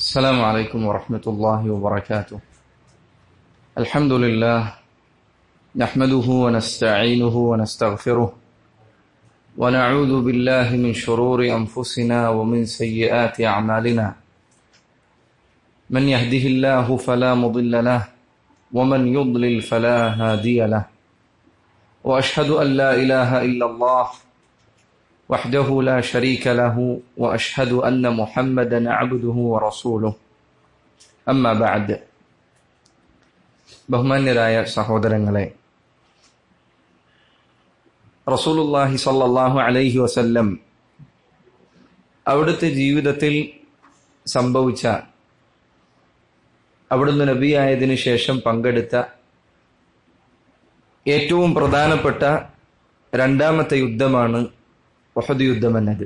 السلام عليكم ورحمة الله وبركاته الحمد لله نحمده ونستعينه ونستغفره ونعوذ بالله من شرور أنفسنا ومن سيئات أعمالنا من يهده الله فلا مضل له ومن يضلل فلا هادي له وأشهد أن لا إله إلا الله وحده لا شريك له واشهد ان محمدا عبده ورسوله അമ്മ ബാദ് ബഹുമാന്യരായ സഹോദരങ്ങളെ റസൂലുല്ലാഹി സല്ലല്ലാഹു അലൈഹി വസല്ലം അവിടുത്തെ ജീവിതത്തിൽ സംഭവിച്ച അവിടുന്ന് നബിയായതിനു ശേഷം പങ്കെടുത്ത ഏറ്റവും പ്രധാനപ്പെട്ട രണ്ടാമത്തെ യുദ്ധമാണ് ഒഹദ് യുദ്ധം എന്നത്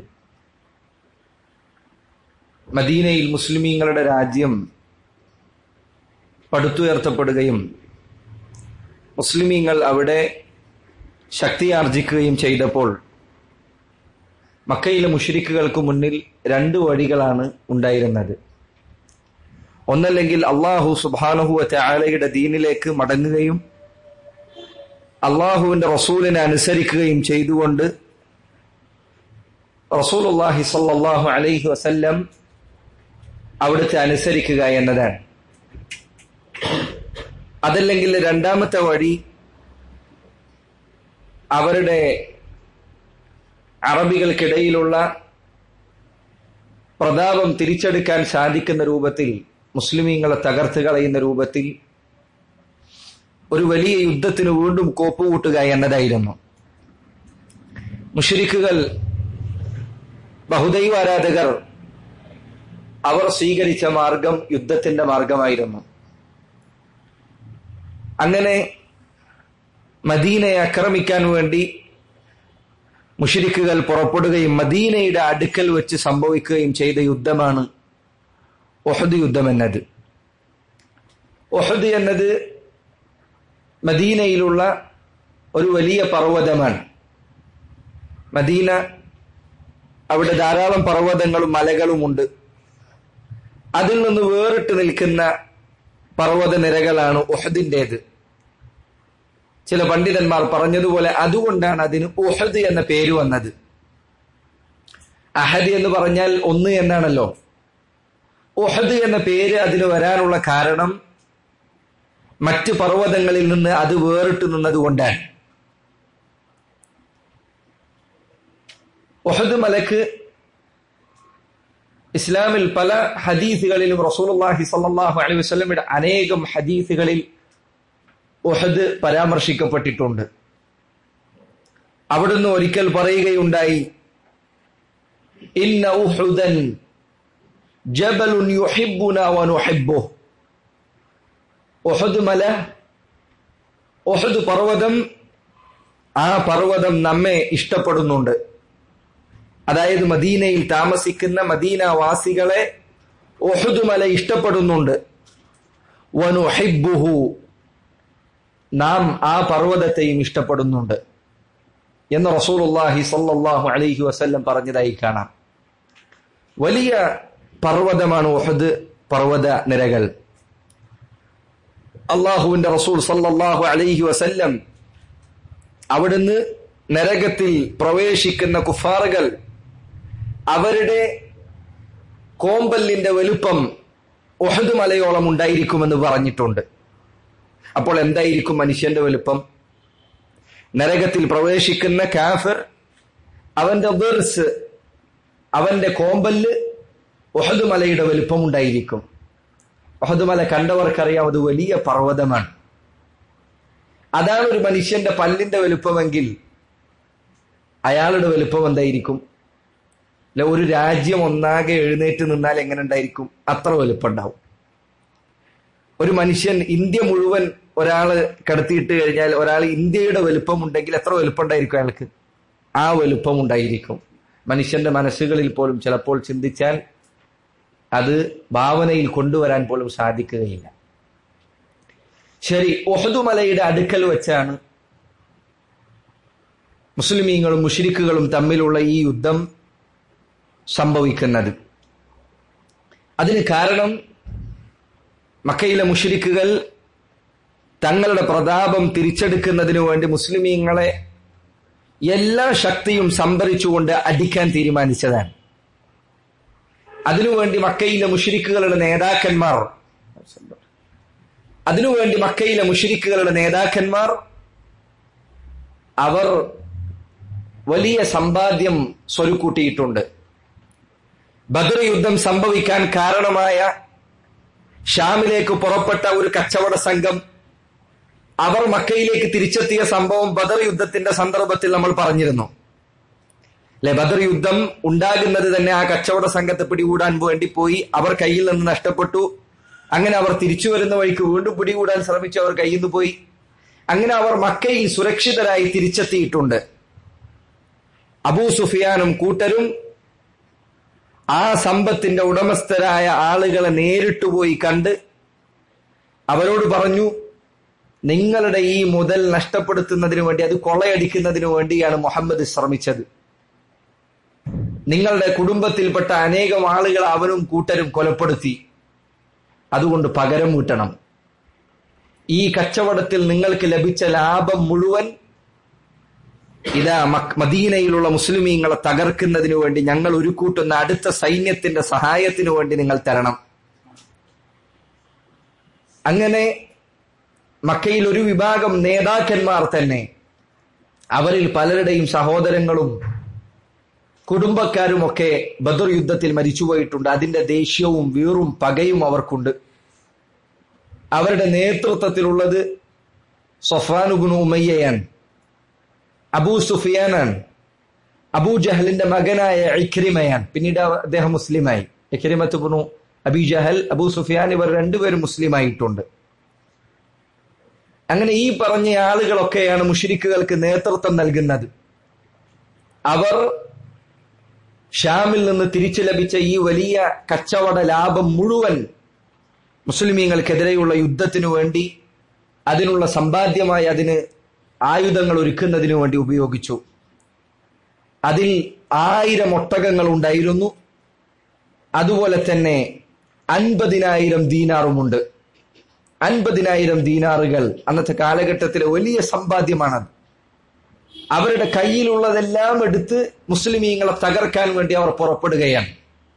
മദീനയിൽ മുസ്ലിമീങ്ങളുടെ രാജ്യം പടുത്തുയർത്തപ്പെടുകയും മുസ്ലിമീങ്ങൾ അവിടെ ശക്തിയാർജിക്കുകയും ചെയ്തപ്പോൾ മക്കയിലെ മുഷരിക്കുകൾക്ക് മുന്നിൽ രണ്ട് വഴികളാണ് ഉണ്ടായിരുന്നത് ഒന്നല്ലെങ്കിൽ അള്ളാഹു സുബാനുഹുവ ചാലയുടെ ദീനിലേക്ക് മടങ്ങുകയും അള്ളാഹുവിന്റെ റസൂലിനെ അനുസരിക്കുകയും ചെയ്തുകൊണ്ട് റസൂലുള്ളാഹി സല്ലല്ലാഹു അലൈഹി വസല്ലം അവിടുത്തെ അനുസരിക്കുക എന്നതാണ് അതല്ലെങ്കിൽ രണ്ടാമത്തെ വഴി അവരുടെ അറബികൾക്കിടയിലുള്ള പ്രതാപം തിരിച്ചെടുക്കാൻ സാധിക്കുന്ന രൂപത്തിൽ മുസ്ലിമീങ്ങളെ തകർത്ത് കളയുന്ന രൂപത്തിൽ ഒരു വലിയ യുദ്ധത്തിന് വീണ്ടും കോപ്പുകൂട്ടുക എന്നതായിരുന്നു മുഷരിക്കുകൾ ബഹുദൈവ ആരാധകർ അവർ സ്വീകരിച്ച മാർഗം യുദ്ധത്തിന്റെ മാർഗമായിരുന്നു അങ്ങനെ മദീനയെ ആക്രമിക്കാൻ വേണ്ടി മുഷരിക്കുകൾ പുറപ്പെടുകയും മദീനയുടെ അടുക്കൽ വെച്ച് സംഭവിക്കുകയും ചെയ്ത യുദ്ധമാണ് ഒഹദ് യുദ്ധം എന്നത് ഒഹദ് എന്നത് മദീനയിലുള്ള ഒരു വലിയ പർവ്വതമാണ് മദീന അവിടെ ധാരാളം പർവ്വതങ്ങളും മലകളുമുണ്ട് അതിൽ നിന്ന് വേറിട്ട് നിൽക്കുന്ന പർവ്വത നിരകളാണ് ഉഹദിൻ്റെത് ചില പണ്ഡിതന്മാർ പറഞ്ഞതുപോലെ അതുകൊണ്ടാണ് അതിന് ഉഹദ് എന്ന പേര് വന്നത് അഹദ് എന്ന് പറഞ്ഞാൽ ഒന്ന് എന്നാണല്ലോ ഉഹദ് എന്ന പേര് അതിന് വരാനുള്ള കാരണം മറ്റ് പർവ്വതങ്ങളിൽ നിന്ന് അത് വേറിട്ട് നിന്നതുകൊണ്ടാണ് ഒഹദ് മലക്ക് ഇസ്ലാമിൽ പല ഹദീസുകളിലും റസൂലുള്ളാഹി സ്വല്ലല്ലാഹു അലൈഹി വസല്ലമയുടെ അനേകം ഹദീസുകളിൽ ഒഹദ് പരാമർശിക്കപ്പെട്ടിട്ടുണ്ട് അവിടുന്ന് ഒരിക്കൽ പറയുകയുണ്ടായി ഇന്ന ഉഹുദൻ ജബലുൻ യുഹിബ്ബുന വനുഹിബ്ബുഹു ഒഹദ് മല ഒഹദ് പർവ്വതം ആ പർവ്വതം നമ്മെ ഇഷ്ടപ്പെടുന്നുണ്ട് അതായത് മദീനയിൽ താമസിക്കുന്ന മദീന വാസികളെ ഒഹദുമല ഇഷ്ടപ്പെടുന്നുണ്ട് വനുഹിബുഹു നാം ആ പർവ്വതത്തെയും ഇഷ്ടപ്പെടുന്നുണ്ട് എന്ന് റസൂലുള്ളാഹി സല്ലല്ലാഹു അലൈഹി വസല്ലം പറഞ്ഞതായി കാണാം വലിയ പർവ്വതമാണ് ഒഹദ് പർവ്വത നിരകൾ അള്ളാഹുവിന്റെ റസൂൽ സല്ലല്ലാഹു അലൈഹി വസല്ലം അവിടുന്ന് നരകത്തിൽ പ്രവേശിക്കുന്ന കുഫാറുകൾ അവരുടെ കോമ്പല്ലിന്റെ വലുപ്പം ഒഹദ് മലയോളം ഉണ്ടായിരിക്കുമെന്ന് പറഞ്ഞിട്ടുണ്ട് അപ്പോൾ എന്തായിരിക്കും മനുഷ്യന്റെ വലുപ്പം നരകത്തിൽ പ്രവേശിക്കുന്ന കാഫർ അവന്റെ ബെർസ് അവന്റെ കോമ്പല്ല് ഒഹദ് മലയുടെ വലുപ്പം ഉണ്ടായിരിക്കും ഒഹദ് മല കണ്ടവർക്കറിയാം അത് വലിയ പർവ്വതമാണ് അതാണ് ഒരു മനുഷ്യന്റെ പല്ലിന്റെ വലുപ്പമെങ്കിൽ അയാളുടെ വലുപ്പം എന്തായിരിക്കും അല്ല ഒരു രാജ്യം ഒന്നാകെ എഴുന്നേറ്റ് നിന്നാൽ എങ്ങനെ ഉണ്ടായിരിക്കും അത്ര വലുപ്പം ഉണ്ടാവും ഒരു മനുഷ്യൻ ഇന്ത്യ മുഴുവൻ ഒരാള് കടത്തിയിട്ട് കഴിഞ്ഞാൽ ഒരാൾ ഇന്ത്യയുടെ വലുപ്പം ഉണ്ടെങ്കിൽ എത്ര വലുപ്പം ഉണ്ടായിരിക്കും അയാൾക്ക് ആ വലുപ്പം ഉണ്ടായിരിക്കും മനുഷ്യന്റെ മനസ്സുകളിൽ പോലും ചിലപ്പോൾ ചിന്തിച്ചാൽ അത് ഭാവനയിൽ കൊണ്ടുവരാൻ പോലും സാധിക്കുകയില്ല ശരി ഒഹദുമലയുടെ അടുക്കൽ വെച്ചാണ് മുസ്ലിമീങ്ങളും മുഷിരിക്കുകളും തമ്മിലുള്ള ഈ യുദ്ധം സംഭവിക്കുന്നത് അതിന് കാരണം മക്കയിലെ മുഷരിക്കുകൾ തങ്ങളുടെ പ്രതാപം തിരിച്ചെടുക്കുന്നതിനു വേണ്ടി മുസ്ലിമീങ്ങളെ എല്ലാ ശക്തിയും സംഭരിച്ചുകൊണ്ട് അടിക്കാൻ തീരുമാനിച്ചതാണ് അതിനുവേണ്ടി മക്കയിലെ മുഷരിക്കുകളുടെ നേതാക്കന്മാർ അതിനുവേണ്ടി മക്കയിലെ മുഷരിക്കുകളുടെ നേതാക്കന്മാർ അവർ വലിയ സമ്പാദ്യം സ്വരുക്കൂട്ടിയിട്ടുണ്ട് ബദർ യുദ്ധം സംഭവിക്കാൻ കാരണമായ ഷാമിലേക്ക് പുറപ്പെട്ട ഒരു കച്ചവട സംഘം അവർ മക്കയിലേക്ക് തിരിച്ചെത്തിയ സംഭവം ബദർ യുദ്ധത്തിന്റെ സന്ദർഭത്തിൽ നമ്മൾ പറഞ്ഞിരുന്നു അല്ലെ ബദർ യുദ്ധം ഉണ്ടാകുന്നത് തന്നെ ആ കച്ചവട സംഘത്തെ പിടികൂടാൻ വേണ്ടി പോയി അവർ കയ്യിൽ നിന്ന് നഷ്ടപ്പെട്ടു അങ്ങനെ അവർ തിരിച്ചു വരുന്ന വഴിക്ക് വീണ്ടും പിടികൂടാൻ ശ്രമിച്ചു അവർ കയ്യിൽ നിന്ന് പോയി അങ്ങനെ അവർ മക്കയിൽ സുരക്ഷിതരായി തിരിച്ചെത്തിയിട്ടുണ്ട് അബൂ സുഫിയാനും കൂട്ടരും ആ സമ്പത്തിന്റെ ഉടമസ്ഥരായ ആളുകളെ നേരിട്ട് പോയി കണ്ട് അവരോട് പറഞ്ഞു നിങ്ങളുടെ ഈ മുതൽ നഷ്ടപ്പെടുത്തുന്നതിനു വേണ്ടി അത് കൊള്ളയടിക്കുന്നതിനു വേണ്ടിയാണ് മുഹമ്മദ് ശ്രമിച്ചത് നിങ്ങളുടെ കുടുംബത്തിൽപ്പെട്ട അനേകം ആളുകൾ അവനും കൂട്ടരും കൊലപ്പെടുത്തി അതുകൊണ്ട് പകരം വീട്ടണം ഈ കച്ചവടത്തിൽ നിങ്ങൾക്ക് ലഭിച്ച ലാഭം മുഴുവൻ ഇതാ മദീനയിലുള്ള മുസ്ലിമീങ്ങളെ തകർക്കുന്നതിനു വേണ്ടി ഞങ്ങൾ ഒരുക്കൂട്ടുന്ന അടുത്ത സൈന്യത്തിന്റെ സഹായത്തിനു വേണ്ടി നിങ്ങൾ തരണം അങ്ങനെ മക്കയിൽ ഒരു വിഭാഗം നേതാക്കന്മാർ തന്നെ അവരിൽ പലരുടെയും സഹോദരങ്ങളും കുടുംബക്കാരുമൊക്കെ ബദർ യുദ്ധത്തിൽ മരിച്ചുപോയിട്ടുണ്ട് അതിന്റെ ദേഷ്യവും വീറും പകയും അവർക്കുണ്ട് അവരുടെ നേതൃത്വത്തിലുള്ളത് സൊഫാനുഗുണു ഉമയ്യയാണ് അബൂ സുഫിയാനാണ് അബൂ ജഹലിന്റെ മകനായ ഇഖ്രിമയാണ് പിന്നീട് അദ്ദേഹം മുസ്ലിമായി ഇഖ്രിമത്തുബുനു അബി ജഹൽ അബൂ സുഫിയാൻ ഇവർ രണ്ടുപേരും മുസ്ലിമായിട്ടുണ്ട് അങ്ങനെ ഈ പറഞ്ഞ ആളുകളൊക്കെയാണ് മുഷിരിക്കുകൾക്ക് നേതൃത്വം നൽകുന്നത് അവർ ഷാമിൽ നിന്ന് തിരിച്ചു ലഭിച്ച ഈ വലിയ കച്ചവട ലാഭം മുഴുവൻ മുസ്ലിമീങ്ങൾക്കെതിരെയുള്ള യുദ്ധത്തിനു വേണ്ടി അതിനുള്ള സമ്പാദ്യമായി അതിന് ആയുധങ്ങൾ ഒരുക്കുന്നതിനു വേണ്ടി ഉപയോഗിച്ചു അതിൽ ആയിരം ഒട്ടകങ്ങൾ ഉണ്ടായിരുന്നു അതുപോലെ തന്നെ അൻപതിനായിരം ദീനാറുമുണ്ട് അൻപതിനായിരം ദീനാറുകൾ അന്നത്തെ കാലഘട്ടത്തിലെ വലിയ സമ്പാദ്യമാണത് അവരുടെ കയ്യിലുള്ളതെല്ലാം എടുത്ത് മുസ്ലിമീങ്ങളെ തകർക്കാൻ വേണ്ടി അവർ പുറപ്പെടുകയാണ്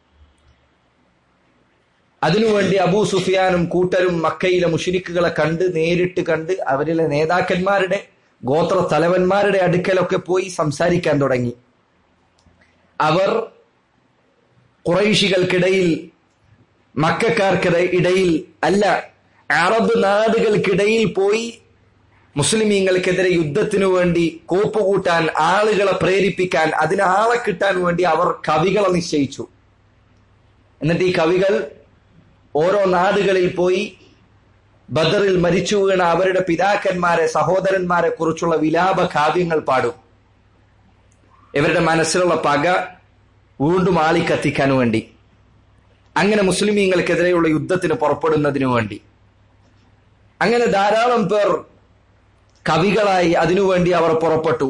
അതിനുവേണ്ടി അബൂ സുഫിയാനും കൂട്ടരും മക്കയിലെ മുഷിരിക്കുകളെ കണ്ട് നേരിട്ട് കണ്ട് അവരിലെ നേതാക്കന്മാരുടെ ഗോത്ര തലവന്മാരുടെ അടുക്കലൊക്കെ പോയി സംസാരിക്കാൻ തുടങ്ങി അവർ കുറൈശികൾക്കിടയിൽ മക്കാർക്കിട ഇടയിൽ അല്ല അറബ് നാടുകൾക്കിടയിൽ പോയി മുസ്ലിമീങ്ങൾക്കെതിരെ യുദ്ധത്തിനു വേണ്ടി കോപ്പുകൂട്ടാൻ ആളുകളെ പ്രേരിപ്പിക്കാൻ അതിന് ആളെ കിട്ടാൻ വേണ്ടി അവർ കവികളെ നിശ്ചയിച്ചു എന്നിട്ട് ഈ കവികൾ ഓരോ നാടുകളിൽ പോയി ബദറിൽ മരിച്ചു വീണ അവരുടെ പിതാക്കന്മാരെ സഹോദരന്മാരെ കുറിച്ചുള്ള വിലാപ കാവ്യങ്ങൾ പാടും ഇവരുടെ മനസ്സിലുള്ള പക വീണ്ടും ആളിക്കത്തിക്കാൻ വേണ്ടി അങ്ങനെ മുസ്ലിമീങ്ങൾക്കെതിരെയുള്ള യുദ്ധത്തിന് പുറപ്പെടുന്നതിനു വേണ്ടി അങ്ങനെ ധാരാളം പേർ കവികളായി അതിനുവേണ്ടി അവർ പുറപ്പെട്ടു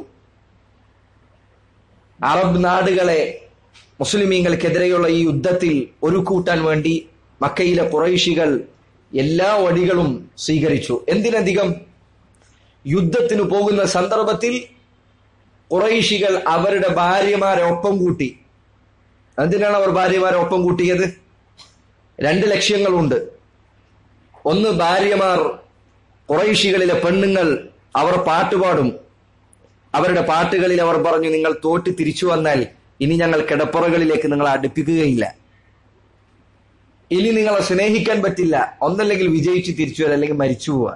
അറബ് നാടുകളെ മുസ്ലിമീങ്ങൾക്കെതിരെയുള്ള ഈ യുദ്ധത്തിൽ ഒരു കൂട്ടാൻ വേണ്ടി മക്കയിലെ കുറൈശികൾ എല്ലാ വഴികളും സ്വീകരിച്ചു എന്തിനധികം യുദ്ധത്തിന് പോകുന്ന സന്ദർഭത്തിൽ കുറൈശികൾ അവരുടെ ഭാര്യമാരെ ഒപ്പം കൂട്ടി എന്തിനാണ് അവർ ഭാര്യമാരെ ഒപ്പം കൂട്ടിയത് രണ്ട് ലക്ഷ്യങ്ങളുണ്ട് ഒന്ന് ഭാര്യമാർ കുറൈശികളിലെ പെണ്ണുങ്ങൾ അവർ പാട്ടുപാടും അവരുടെ പാട്ടുകളിൽ അവർ പറഞ്ഞു നിങ്ങൾ തോറ്റ് തിരിച്ചു വന്നാൽ ഇനി ഞങ്ങൾ കിടപ്പുറകളിലേക്ക് നിങ്ങളെ അടുപ്പിക്കുകയില്ല ഇനി നിങ്ങളെ സ്നേഹിക്കാൻ പറ്റില്ല ഒന്നല്ലെങ്കിൽ വിജയിച്ച് തിരിച്ചു വരാം അല്ലെങ്കിൽ മരിച്ചു പോവാൻ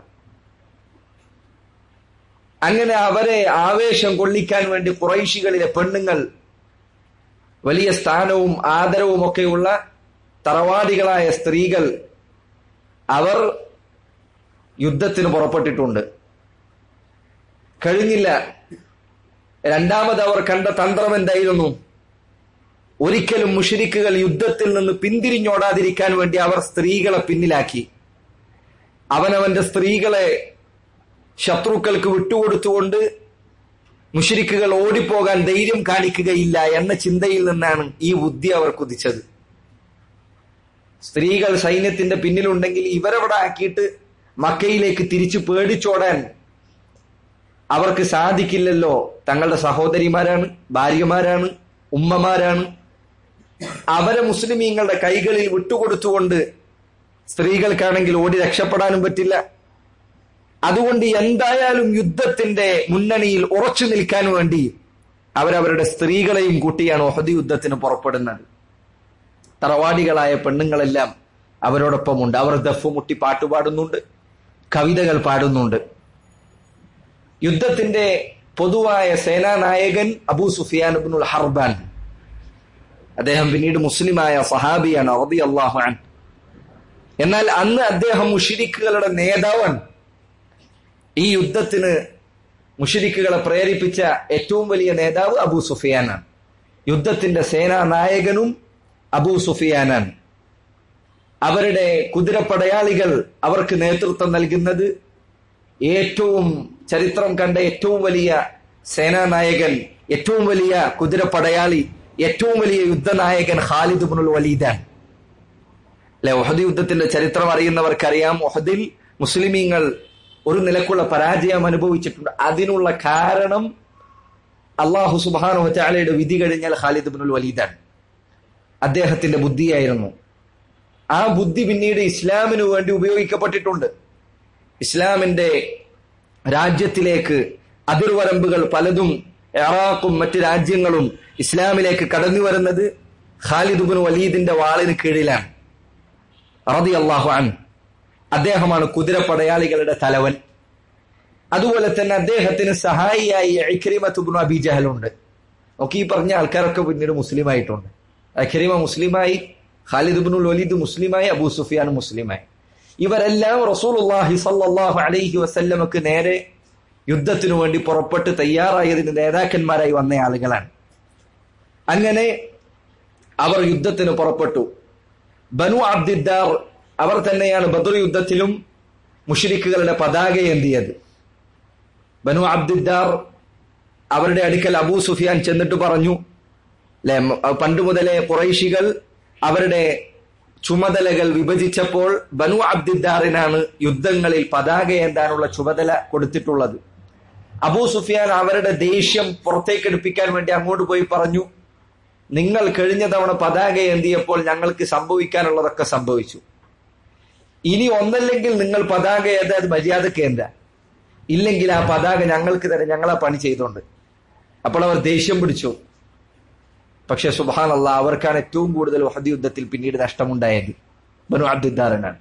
അങ്ങനെ അവരെ ആവേശം കൊള്ളിക്കാൻ വേണ്ടി കുറൈശികളിലെ പെണ്ണുങ്ങൾ വലിയ സ്ഥാനവും ആദരവും ഒക്കെയുള്ള തറവാദികളായ സ്ത്രീകൾ അവർ യുദ്ധത്തിന് പുറപ്പെട്ടിട്ടുണ്ട് കഴിഞ്ഞില്ല രണ്ടാമത് അവർ കണ്ട തന്ത്രം എന്തായിരുന്നു ഒരിക്കലും മുഷരിക്കുകൾ യുദ്ധത്തിൽ നിന്ന് പിന്തിരിഞ്ഞോടാതിരിക്കാൻ വേണ്ടി അവർ സ്ത്രീകളെ പിന്നിലാക്കി അവനവന്റെ സ്ത്രീകളെ ശത്രുക്കൾക്ക് വിട്ടുകൊടുത്തുകൊണ്ട് മുഷരിക്കുകൾ ഓടിപ്പോകാൻ ധൈര്യം കാണിക്കുകയില്ല എന്ന ചിന്തയിൽ നിന്നാണ് ഈ ബുദ്ധി അവർ കുതിച്ചത് സ്ത്രീകൾ സൈന്യത്തിന്റെ പിന്നിലുണ്ടെങ്കിൽ ഇവരവിടെ ആക്കിയിട്ട് മക്കയിലേക്ക് തിരിച്ചു പേടിച്ചോടാൻ അവർക്ക് സാധിക്കില്ലല്ലോ തങ്ങളുടെ സഹോദരിമാരാണ് ഭാര്യമാരാണ് ഉമ്മമാരാണ് അവരെ മുസ്ലിമീങ്ങളുടെ കൈകളിൽ വിട്ടുകൊടുത്തുകൊണ്ട് സ്ത്രീകൾക്കാണെങ്കിൽ ഓടി രക്ഷപ്പെടാനും പറ്റില്ല അതുകൊണ്ട് എന്തായാലും യുദ്ധത്തിന്റെ മുന്നണിയിൽ ഉറച്ചു നിൽക്കാൻ വേണ്ടി അവരവരുടെ സ്ത്രീകളെയും കൂട്ടിയാണ് ഒഹദി യുദ്ധത്തിന് പുറപ്പെടുന്നത് തറവാടികളായ പെണ്ണുങ്ങളെല്ലാം അവരോടൊപ്പമുണ്ട് അവർ ദഫ് മുട്ടി പാട്ടുപാടുന്നുണ്ട് കവിതകൾ പാടുന്നുണ്ട് യുദ്ധത്തിന്റെ പൊതുവായ സേനാനായകൻ അബൂ സുഫിയാൻ ഇബ്നുൽ ഹർബാൻ അദ്ദേഹം പിന്നീട് മുസ്ലിമായ സഹാബിയാണ് റബി അള്ളാഹുൻ എന്നാൽ അന്ന് അദ്ദേഹം മുഷിരിക്കുകളുടെ നേതാവാണ് ഈ യുദ്ധത്തിന് മുഷിരിക്കുകളെ പ്രേരിപ്പിച്ച ഏറ്റവും വലിയ നേതാവ് അബൂ സുഫിയാനാണ് യുദ്ധത്തിന്റെ സേനാ നായകനും അബൂ സുഫിയാനാണ് അവരുടെ കുതിരപ്പടയാളികൾ അവർക്ക് നേതൃത്വം നൽകുന്നത് ഏറ്റവും ചരിത്രം കണ്ട ഏറ്റവും വലിയ സേനാനായകൻ ഏറ്റവും വലിയ കുതിരപ്പടയാളി ഏറ്റവും വലിയ യുദ്ധനായകൻ ഖാലിദ് ബുനുൽ വലീദാൻ അല്ലെ ഒഹദ് യുദ്ധത്തിന്റെ ചരിത്രം അറിയുന്നവർക്കറിയാം ഒഹദിൽ മുസ്ലിമീങ്ങൾ ഒരു നിലക്കുള്ള പരാജയം അനുഭവിച്ചിട്ടുണ്ട് അതിനുള്ള കാരണം അള്ളാഹു സുബാനു ചാലയുടെ വിധി കഴിഞ്ഞാൽ ഖാലിദ് ബിനുൽ വലീദാൻ അദ്ദേഹത്തിന്റെ ബുദ്ധിയായിരുന്നു ആ ബുദ്ധി പിന്നീട് ഇസ്ലാമിനു വേണ്ടി ഉപയോഗിക്കപ്പെട്ടിട്ടുണ്ട് ഇസ്ലാമിന്റെ രാജ്യത്തിലേക്ക് അതിർവരമ്പുകൾ പലതും ഇറാഖും മറ്റ് രാജ്യങ്ങളും ഇസ്ലാമിലേക്ക് കടന്നു വരുന്നത് ഖാലിദ് ബിൻ വലീദിന്റെ വാളിന് കീഴിലാണ് റതി അള്ളാഹു അൻ അദ്ദേഹമാണ് കുതിരപ്പടയാളികളുടെ തലവൻ അതുപോലെ തന്നെ അദ്ദേഹത്തിന് സഹായിയായി അക്രിമത്തുബിൻ അബി ജഹലുണ്ട് ഒക്കെ ഈ പറഞ്ഞ ആൾക്കാരൊക്കെ പിന്നീട് മുസ്ലിം ആയിട്ടുണ്ട് അഖരിമ മുസ്ലിമായി ഖാലിദ് ബിനുൽ വലീദ് മുസ്ലിമായി അബൂ സുഫിയാൻ മുസ്ലിമായി ഇവരെല്ലാം റസൂലുള്ളാഹി സല്ലല്ലാഹു അലൈഹി വസല്ലമക്ക് നേരെ യുദ്ധത്തിനു വേണ്ടി പുറപ്പെട്ട് തയ്യാറായതിന് നേതാക്കന്മാരായി വന്ന ആളുകളാണ് അങ്ങനെ അവർ യുദ്ധത്തിന് പുറപ്പെട്ടു ബനു അബ്ദിദ്ദാർ അവർ തന്നെയാണ് ബദർ യുദ്ധത്തിലും മുഷിരിക്കുകളുടെ പതാക ഏന്തിയത് ബനു അബ്ദിദ്ദാർ അവരുടെ അടുക്കൽ അബൂ സുഫിയാൻ ചെന്നിട്ട് പറഞ്ഞു അല്ലെ പണ്ട് മുതലേ കുറൈശികൾ അവരുടെ ചുമതലകൾ വിഭജിച്ചപ്പോൾ ബനു അബ്ദിദ്ദാറിനാണ് യുദ്ധങ്ങളിൽ പതാക ഏന്താനുള്ള ചുമതല കൊടുത്തിട്ടുള്ളത് അബൂ സുഫിയാൻ അവരുടെ ദേഷ്യം പുറത്തേക്കെടുപ്പിക്കാൻ വേണ്ടി അങ്ങോട്ട് പോയി പറഞ്ഞു നിങ്ങൾ കഴിഞ്ഞ തവണ പതാക ഏന്തിയപ്പോൾ ഞങ്ങൾക്ക് സംഭവിക്കാനുള്ളതൊക്കെ സംഭവിച്ചു ഇനി ഒന്നല്ലെങ്കിൽ നിങ്ങൾ പതാക ഏതാ അത് മര്യാദക്ക് എന്താ ഇല്ലെങ്കിൽ ആ പതാക ഞങ്ങൾക്ക് തരാം ഞങ്ങൾ ആ പണി ചെയ്തോണ്ട് അപ്പോൾ അവർ ദേഷ്യം പിടിച്ചു പക്ഷെ സുബാനല്ല അവർക്കാണ് ഏറ്റവും കൂടുതൽ വഹദ് യുദ്ധത്തിൽ പിന്നീട് നഷ്ടമുണ്ടായത് ബനു അബ്ദുദ്ദാറിനാണ്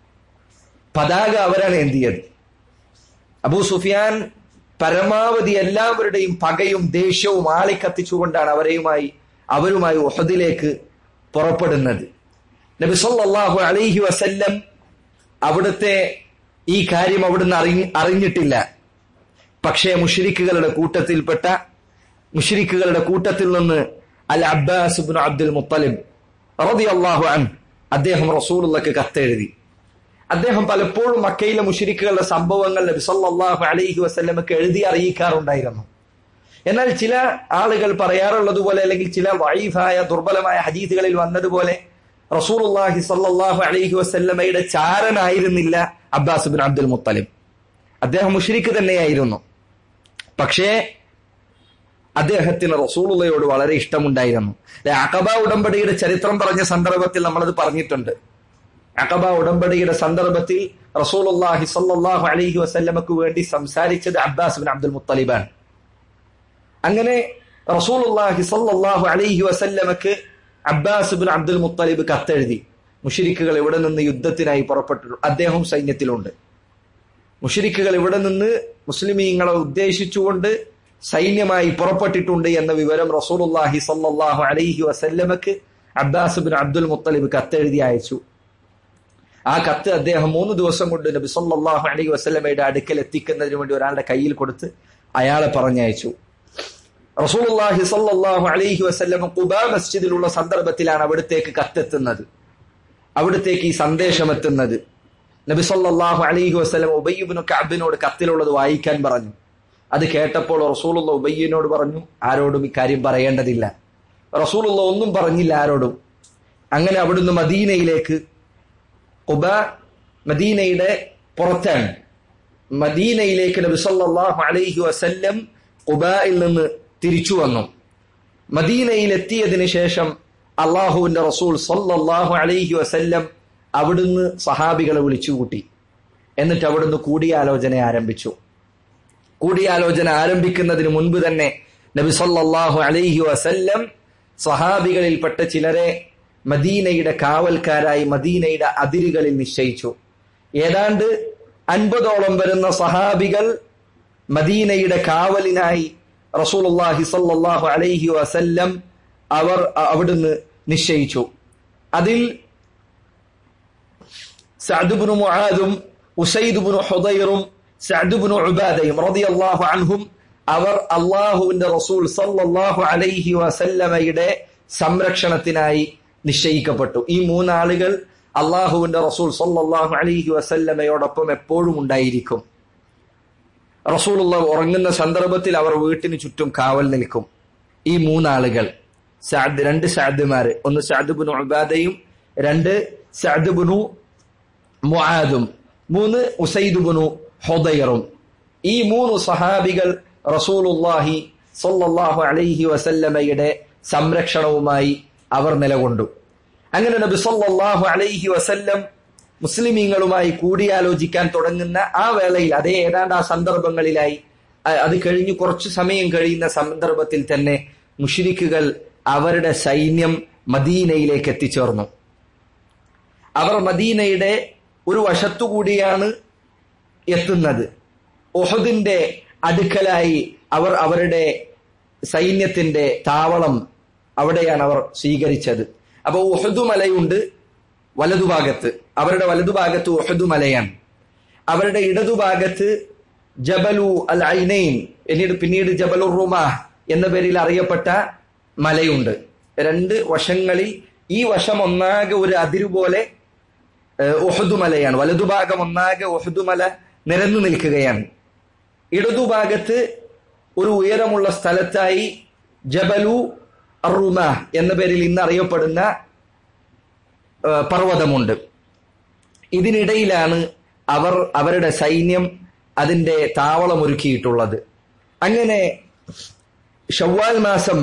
പതാക അവരാണ് എന്തിയത് അബൂ സുഫിയാൻ പരമാവധി എല്ലാവരുടെയും പകയും ദേഷ്യവും ആളിക്കത്തിച്ചുകൊണ്ടാണ് അവരെയുമായി അവരുമായി ഒഹദിലേക്ക് പുറപ്പെടുന്നത് നബി സല്ലല്ലാഹു അലൈഹി വസല്ലം അവിടുത്തെ ഈ കാര്യം അവിടുന്ന് അറിഞ്ഞ അറിഞ്ഞിട്ടില്ല പക്ഷേ മുഷരിക്കുകളുടെ കൂട്ടത്തിൽപ്പെട്ട മുഷരിക്കുകളുടെ കൂട്ടത്തിൽ നിന്ന് al Abbas bin Abdul Muttalib റളിയല്ലാഹു അൻ അദ്ദേഹം റസൂലുള്ളക്ക് കത്തെഴുതി അദ്ദേഹം പലപ്പോഴും മക്കയിലെ മുഷരിക്കുകളുടെ സംഭവങ്ങൾ നബി സല്ലല്ലാഹു അലൈഹി വസല്ലമക്ക് എഴുതി അറിയിക്കാറുണ്ടായിരുന്നു എന്നാൽ ചില ആളുകൾ പറയാറുള്ളത് പോലെ അല്ലെങ്കിൽ ചില വൈഫായ ദുർബലമായ ഹദീസുകളിൽ വന്നതുപോലെ റസൂലുള്ളാഹി സല്ലല്ലാഹു അലൈഹി വസല്ലമയുടെ ചാരനായിരുന്നില്ല അബ്ബാസ് ബിൻ അബ്ദുൽ മുത്തലിബ് അദ്ദേഹം മുഷരിക്ക് തന്നെയായിരുന്നു പക്ഷേ അദ്ദേഹത്തിന് റസൂലുള്ളയോട് വളരെ ഇഷ്ടമുണ്ടായിരുന്നു അക്കബ ഉടമ്പടിയുടെ ചരിത്രം പറഞ്ഞ സന്ദർഭത്തിൽ നമ്മളത് പറഞ്ഞിട്ടുണ്ട് അക്കബ ഉടമ്പടിയുടെ സന്ദർഭത്തിൽ റസൂലുള്ളാഹി സല്ലല്ലാഹു അലൈഹി വസല്ലമക്ക് വേണ്ടി സംസാരിച്ചത് അബ്ബാസ് ബിൻ അബ്ദുൽ മുത്തലിബാണ് അങ്ങനെ റസൂലുള്ളാഹി സല്ലല്ലാഹു അലൈഹി വസല്ലമക്ക് അബ്ബാസ് ബിൻ അബ്ദുൽ മുത്തലിബ് കത്തെഴുതി മുഷിരിക്കുകൾ ഇവിടെ നിന്ന് യുദ്ധത്തിനായി പുറപ്പെട്ടു അദ്ദേഹം സൈന്യത്തിലുണ്ട് മുഷിരിക്കുകൾ ഇവിടെ നിന്ന് മുസ്ലിമീങ്ങളെ ഉദ്ദേശിച്ചുകൊണ്ട് സൈന്യമായി പുറപ്പെട്ടിട്ടുണ്ട് എന്ന വിവരം റസൂലുള്ളാഹി സല്ലല്ലാഹു അലൈഹി വസല്ലമക്ക് അബ്ബാസ് ബിൻ അബ്ദുൽ മുത്തലിബ് കത്തെഴുതി അയച്ചു ആ കത്ത് അദ്ദേഹം മൂന്ന് ദിവസം കൊണ്ട് നബി സല്ലല്ലാഹു അലൈഹി വസല്ലമയുടെ അടുക്കൽ എത്തിക്കുന്നതിന് വേണ്ടി ഒരാളുടെ കയ്യിൽ കൊടുത്ത് അയാളെ പറഞ്ഞയച്ചു റസൂലുള്ളാഹി സല്ലല്ലാഹു അലൈഹി വസല്ലം ഖുബാ മസ്ജിദിലുള്ള സന്ദർഭത്തിലാണ് അവിടത്തേക്ക് കത്തെത്തുന്നത് അവിടത്തേക്ക് ഈ സന്ദേശം എത്തുന്നത് നബി സല്ലല്ലാഹു അലൈഹി വസല്ലം ഉബയ്യബിനു കഅബിനോട് കത്തിലുള്ളത് വായിക്കാൻ പറഞ്ഞു അത് കേട്ടപ്പോൾ റസൂലുള്ള ഉബയ്യനോട് പറഞ്ഞു ആരോടും ഇക്കാര്യം പറയേണ്ടതില്ല റസൂലുള്ള ഒന്നും പറഞ്ഞില്ല ആരോടും അങ്ങനെ അവിടുന്ന് മദീനയിലേക്ക് ഖുബ മദീനയുടെ പുറത്താണ് മദീനയിലേക്ക് നബി സല്ലല്ലാഹു അലൈഹി വസല്ലം ഖുബയിൽ നിന്ന് തിരിച്ചു വന്നു മദീനയിൽ എത്തിയതിനു ശേഷം അള്ളാഹുവിന്റെ റസൂൽ സല്ലല്ലാഹു അലൈഹി വസല്ലം അവിടുന്ന് സഹാബികളെ വിളിച്ചുകൂട്ടി എന്നിട്ട് അവിടുന്ന് കൂടിയാലോചന ആരംഭിച്ചു കൂടിയാലോചന ആരംഭിക്കുന്നതിന് മുൻപ് തന്നെ നബി സല്ലല്ലാഹു അലൈഹി വസല്ലം സഹാബികളിൽപ്പെട്ട ചിലരെ മദീനയുടെ കാവൽക്കാരായി മദീനയുടെ അതിരുകളിൽ നിശ്ചയിച്ചു ഏതാണ്ട് അൻപതോളം വരുന്ന സഹാബികൾ മദീനയുടെ കാവലിനായി റസൂലുള്ളാഹി സല്ലല്ലാഹു അലൈഹി വസല്ലം അവർ അവിടുന്ന് നിശ്ചയിച്ചു അതിൽ സഅദുബ്നു മുആദും ഉസൈദുബ്നു ഹുദൈറും സഅദുബ്നു ഉബാദയും റളിയല്ലാഹു അൻഹും അവർ അള്ളാഹുവിന്റെ റസൂൽ സല്ലല്ലാഹു അലൈഹി വസല്ലമയുടെ സംരക്ഷണത്തിനായി നിശ്ചയിക്കപ്പെട്ടു ഈ മൂന്നാളുകൾ അള്ളാഹുവിന്റെ റസൂൽ സല്ലല്ലാഹു അലൈഹി വസല്ലമയോടൊപ്പം എപ്പോഴും ഉണ്ടായിരിക്കും റസൂലുള്ള ഉറങ്ങുന്ന സന്ദർഭത്തിൽ അവർ വീട്ടിന് ചുറ്റും കാവൽ നിൽക്കും ഈ മൂന്നാളുകൾ സഅദ് രണ്ട് സഅദ്മാര് ഒന്ന് സഅദ്ബുനു ഉബാദയും രണ്ട് സഅദ്ബുനു മുആദും മൂന്ന് ഉസൈദുബുനു ഹുദൈറും ഈ മൂന്ന് സഹാബികൾ റസൂലുള്ളാഹി സല്ലല്ലാഹു അലൈഹി വസല്ലമയുടെ സംരക്ഷണവുമായി അവർ നിലകൊണ്ടു അങ്ങനെ നബി സല്ലല്ലാഹു അലൈഹി വസല്ലം മുസ്ലിമീങ്ങളുമായി കൂടിയാലോചിക്കാൻ തുടങ്ങുന്ന ആ വേളയിൽ അതേ ഏതാണ്ട് ആ സന്ദർഭങ്ങളിലായി അത് കഴിഞ്ഞ് കുറച്ചു സമയം കഴിയുന്ന സന്ദർഭത്തിൽ തന്നെ മുഷിരിക്കുകൾ അവരുടെ സൈന്യം മദീനയിലേക്ക് എത്തിച്ചേർന്നു അവർ മദീനയുടെ ഒരു വശത്തുകൂടിയാണ് എത്തുന്നത് ഒഹദിന്റെ അടുക്കലായി അവർ അവരുടെ സൈന്യത്തിന്റെ താവളം അവിടെയാണ് അവർ സ്വീകരിച്ചത് അപ്പൊ ഉഹദു മലയുണ്ട് വലതുഭാഗത്ത് അവരുടെ വലതുഭാഗത്ത് ഉഹദു മലയാണ് അവരുടെ ഇടതുഭാഗത്ത് ജബലു അൽ ഐനൈൻ പിന്നീട് പിന്നീട് ജബലുർ റുമാഹ് എന്ന പേരിൽ അറിയപ്പെട്ട മലയുണ്ട് രണ്ട് വശങ്ങളിൽ ഈ വശം ഒന്നാകെ ഒരു അതിരുപോലെ ഒഹദുമലയാണ് വലതുഭാഗം ഒന്നാകെ ഒഹദുമല നിരന്നു നിൽക്കുകയാണ് ഇടതുഭാഗത്ത് ഒരു ഉയരമുള്ള സ്ഥലത്തായി ജബലു അറുമ എന്ന പേരിൽ ഇന്ന് അറിയപ്പെടുന്ന പർവ്വതമുണ്ട് ഇതിനിടയിലാണ് അവർ അവരുടെ സൈന്യം അതിന്റെ താവളം ഒരുക്കിയിട്ടുള്ളത് അങ്ങനെ ഷവ്വാൽ മാസം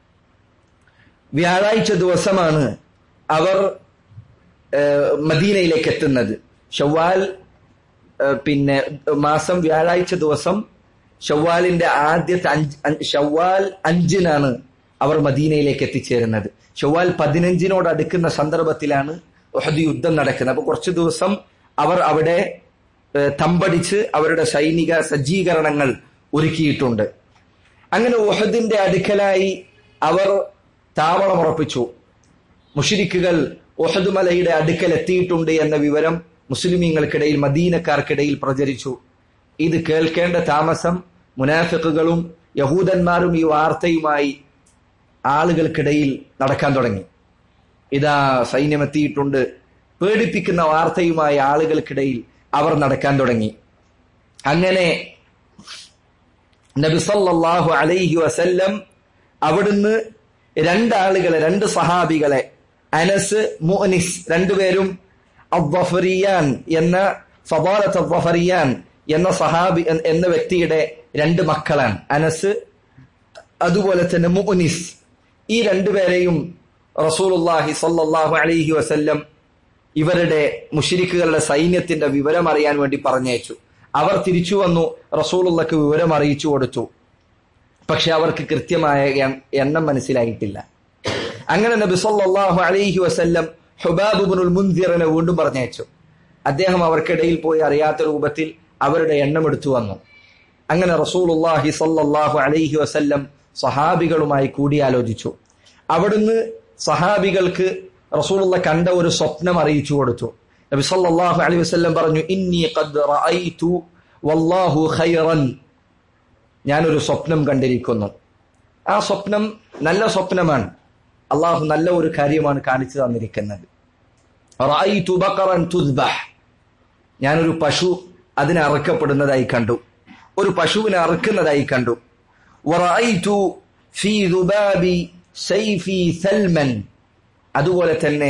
വ്യാഴാഴ്ച ദിവസമാണ് അവർ മദീനയിലേക്ക് എത്തുന്നത് ഷവ്വാൽ പിന്നെ മാസം വ്യാഴാഴ്ച ദിവസം ഷവ്വാലിന്റെ ആദ്യത്തെ അഞ്ച് ഷവ്വാൽ അഞ്ചിനാണ് അവർ മദീനയിലേക്ക് എത്തിച്ചേരുന്നത് ഷവ്വാൽ പതിനഞ്ചിനോട് അടുക്കുന്ന സന്ദർഭത്തിലാണ് ഒഹദ് യുദ്ധം നടക്കുന്നത് അപ്പൊ കുറച്ചു ദിവസം അവർ അവിടെ തമ്പടിച്ച് അവരുടെ സൈനിക സജ്ജീകരണങ്ങൾ ഒരുക്കിയിട്ടുണ്ട് അങ്ങനെ ഒഹദിന്റെ അടുക്കലായി അവർ താവളം ഉറപ്പിച്ചു മുഷിരിക്കുകൾ ഒഹദ് മലയുടെ അടുക്കൽ എത്തിയിട്ടുണ്ട് എന്ന വിവരം മുസ്ലിമീങ്ങൾക്കിടയിൽ മദീനക്കാർക്കിടയിൽ പ്രചരിച്ചു ഇത് കേൾക്കേണ്ട താമസം മുനാഫിക്കുകളും യഹൂദന്മാരും ഈ വാർത്തയുമായി ആളുകൾക്കിടയിൽ നടക്കാൻ തുടങ്ങി ഇതാ സൈന്യം എത്തിയിട്ടുണ്ട് പേടിപ്പിക്കുന്ന വാർത്തയുമായി ആളുകൾക്കിടയിൽ അവർ നടക്കാൻ തുടങ്ങി അങ്ങനെ നബിസല്ലാഹു അലൈഹി വസല്ലം അവിടുന്ന് രണ്ടാളുകളെ രണ്ട് സഹാബികളെ അനസ് മുഅനിസ് രണ്ടുപേരും അബ്ബഫറിയാൻ എന്ന ഫബാലത്ത് അബ്ബഫറിയാൻ എന്ന സഹാബി എന്ന വ്യക്തിയുടെ രണ്ട് മക്കളാണ് അനസ് അതുപോലെ തന്നെ മുഅനിസ് ഈ രണ്ടുപേരെയും റസൂലുല്ലാഹി സല്ലല്ലാഹു അലൈഹി വസല്ലം ഇവരുടെ മുഷിരിക്കുകളുടെ സൈന്യത്തിന്റെ വിവരം അറിയാൻ വേണ്ടി പറഞ്ഞയച്ചു അവർ തിരിച്ചു വന്നു റസൂലുള്ളക്ക് വിവരം അറിയിച്ചു കൊടുത്തു പക്ഷെ അവർക്ക് കൃത്യമായ എണ്ണം മനസ്സിലായിട്ടില്ല അങ്ങനെ നബി സല്ലല്ലാഹു അലൈഹി വസല്ലം ഹുബാബ് ഇബ്നുൽ മുൻസിറിനെ വീണ്ടും പറഞ്ഞയച്ചു അദ്ദേഹം അവർക്കിടയിൽ പോയി അറിയാത്ത രൂപത്തിൽ അവരുടെ എണ്ണം എടുത്തു വന്നു അങ്ങനെ റസൂലുള്ളാഹി സല്ലല്ലാഹു അലൈഹി വസല്ലം സഹാബികളുമായി കൂടിയാലോചിച്ചു അവിടുന്ന് സഹാബികൾക്ക് റസൂലുള്ള കണ്ട ഒരു സ്വപ്നം അറിയിച്ചു കൊടുത്തു നബി സല്ലല്ലാഹു അലൈഹി വസല്ലം പറഞ്ഞു ഇന്നി ഖദ് റഅയ്തു വല്ലാഹു ഖൈറൻ ഞാനൊരു സ്വപ്നം കണ്ടിരിക്കുന്നു ആ സ്വപ്നം നല്ല സ്വപ്നമാണ് അള്ളാഹു നല്ല ഒരു കാര്യമാണ് കാണിച്ചു തന്നിരിക്കുന്നത് റഅയ്തു ബഖറൻ തുദ്ബഹ് ഞാനൊരു പശു അതിനെ അറുക്കപ്പെടുന്നതായി കണ്ടു ഒരു പശുവിനെ അറുക്കുന്നതായി കണ്ടു വറഅയ്തു ഫീ ദുബാബി സൈഫി സൽമൻ അതുപോലെ തന്നെ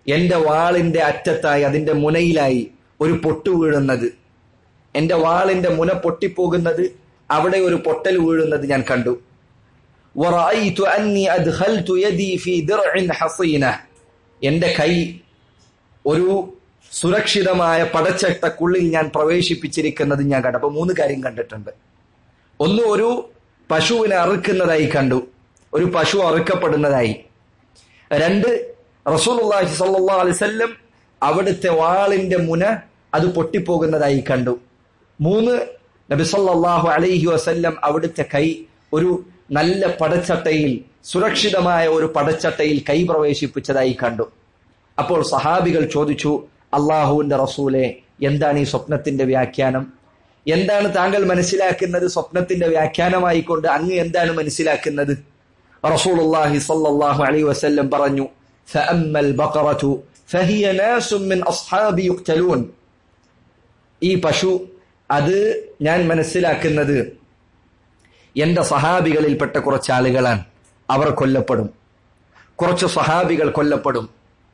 എന്റെ വാളിന്റെ അറ്റത്തായി അതിന്റെ മുനയിലായി ഒരു പൊട്ടു വീഴുന്നത് എന്റെ വാളിന്റെ മുന പൊട്ടിപ്പോകുന്നത് അവിടെ ഒരു പൊട്ടൽ വീഴുന്നത് ഞാൻ കണ്ടു ورأيت أني أدخلت يدي في درع حصينة എന്റെ കൈ ഒരു സുരക്ഷിതമായ പടച്ചട്ടക്കുള്ളിൽ ഞാൻ പ്രവേശിപ്പിച്ചിരിക്കുന്നത് ഞാൻ കണ്ടു അപ്പൊ മൂന്ന് കാര്യം കണ്ടിട്ടുണ്ട് ഒന്ന് ഒരു പശുവിനെ അറുക്കുന്നതായി കണ്ടു ഒരു പശു അറുക്കപ്പെടുന്നതായി രണ്ട് റസൂലുള്ളാഹി സ്വല്ലല്ലാഹു അലൈഹി വസല്ലം അവിടുത്തെ വാളിന്റെ മുന അത് പൊട്ടിപ്പോകുന്നതായി കണ്ടു മൂന്ന് നബി സല്ലല്ലാഹു അലൈഹി വസല്ലം അവിടുത്തെ കൈ ഒരു നല്ല പടച്ചട്ടയിൽ സുരക്ഷിതമായ ഒരു പടച്ചട്ടയിൽ കൈ പ്രവേശിപ്പിച്ചതായി കണ്ടു അപ്പോൾ സഹാബികൾ ചോദിച്ചു അള്ളാഹുവിന്റെ റസൂലെ എന്താണ് ഈ സ്വപ്നത്തിന്റെ വ്യാഖ്യാനം എന്താണ് താങ്കൾ മനസ്സിലാക്കുന്നത് സ്വപ്നത്തിന്റെ വ്യാഖ്യാനമായിക്കൊണ്ട് അങ്ങ് എന്താണ് മനസ്സിലാക്കുന്നത് റസൂലുള്ളാഹി സ്വല്ലല്ലാഹു അലൈഹി വസല്ലം പറഞ്ഞു فأما البقرة فهي ناس من أصحاب يقتلون ഈ പശു അത് ഞാൻ മനസ്സിലാക്കുന്നത് എന്റെ സഹാബികളിൽപ്പെട്ട കുറച്ച് ആളുകളാണ് അവർ കൊല്ലപ്പെടും കുറച്ച് സഹാബികൾ കൊല്ലപ്പെടും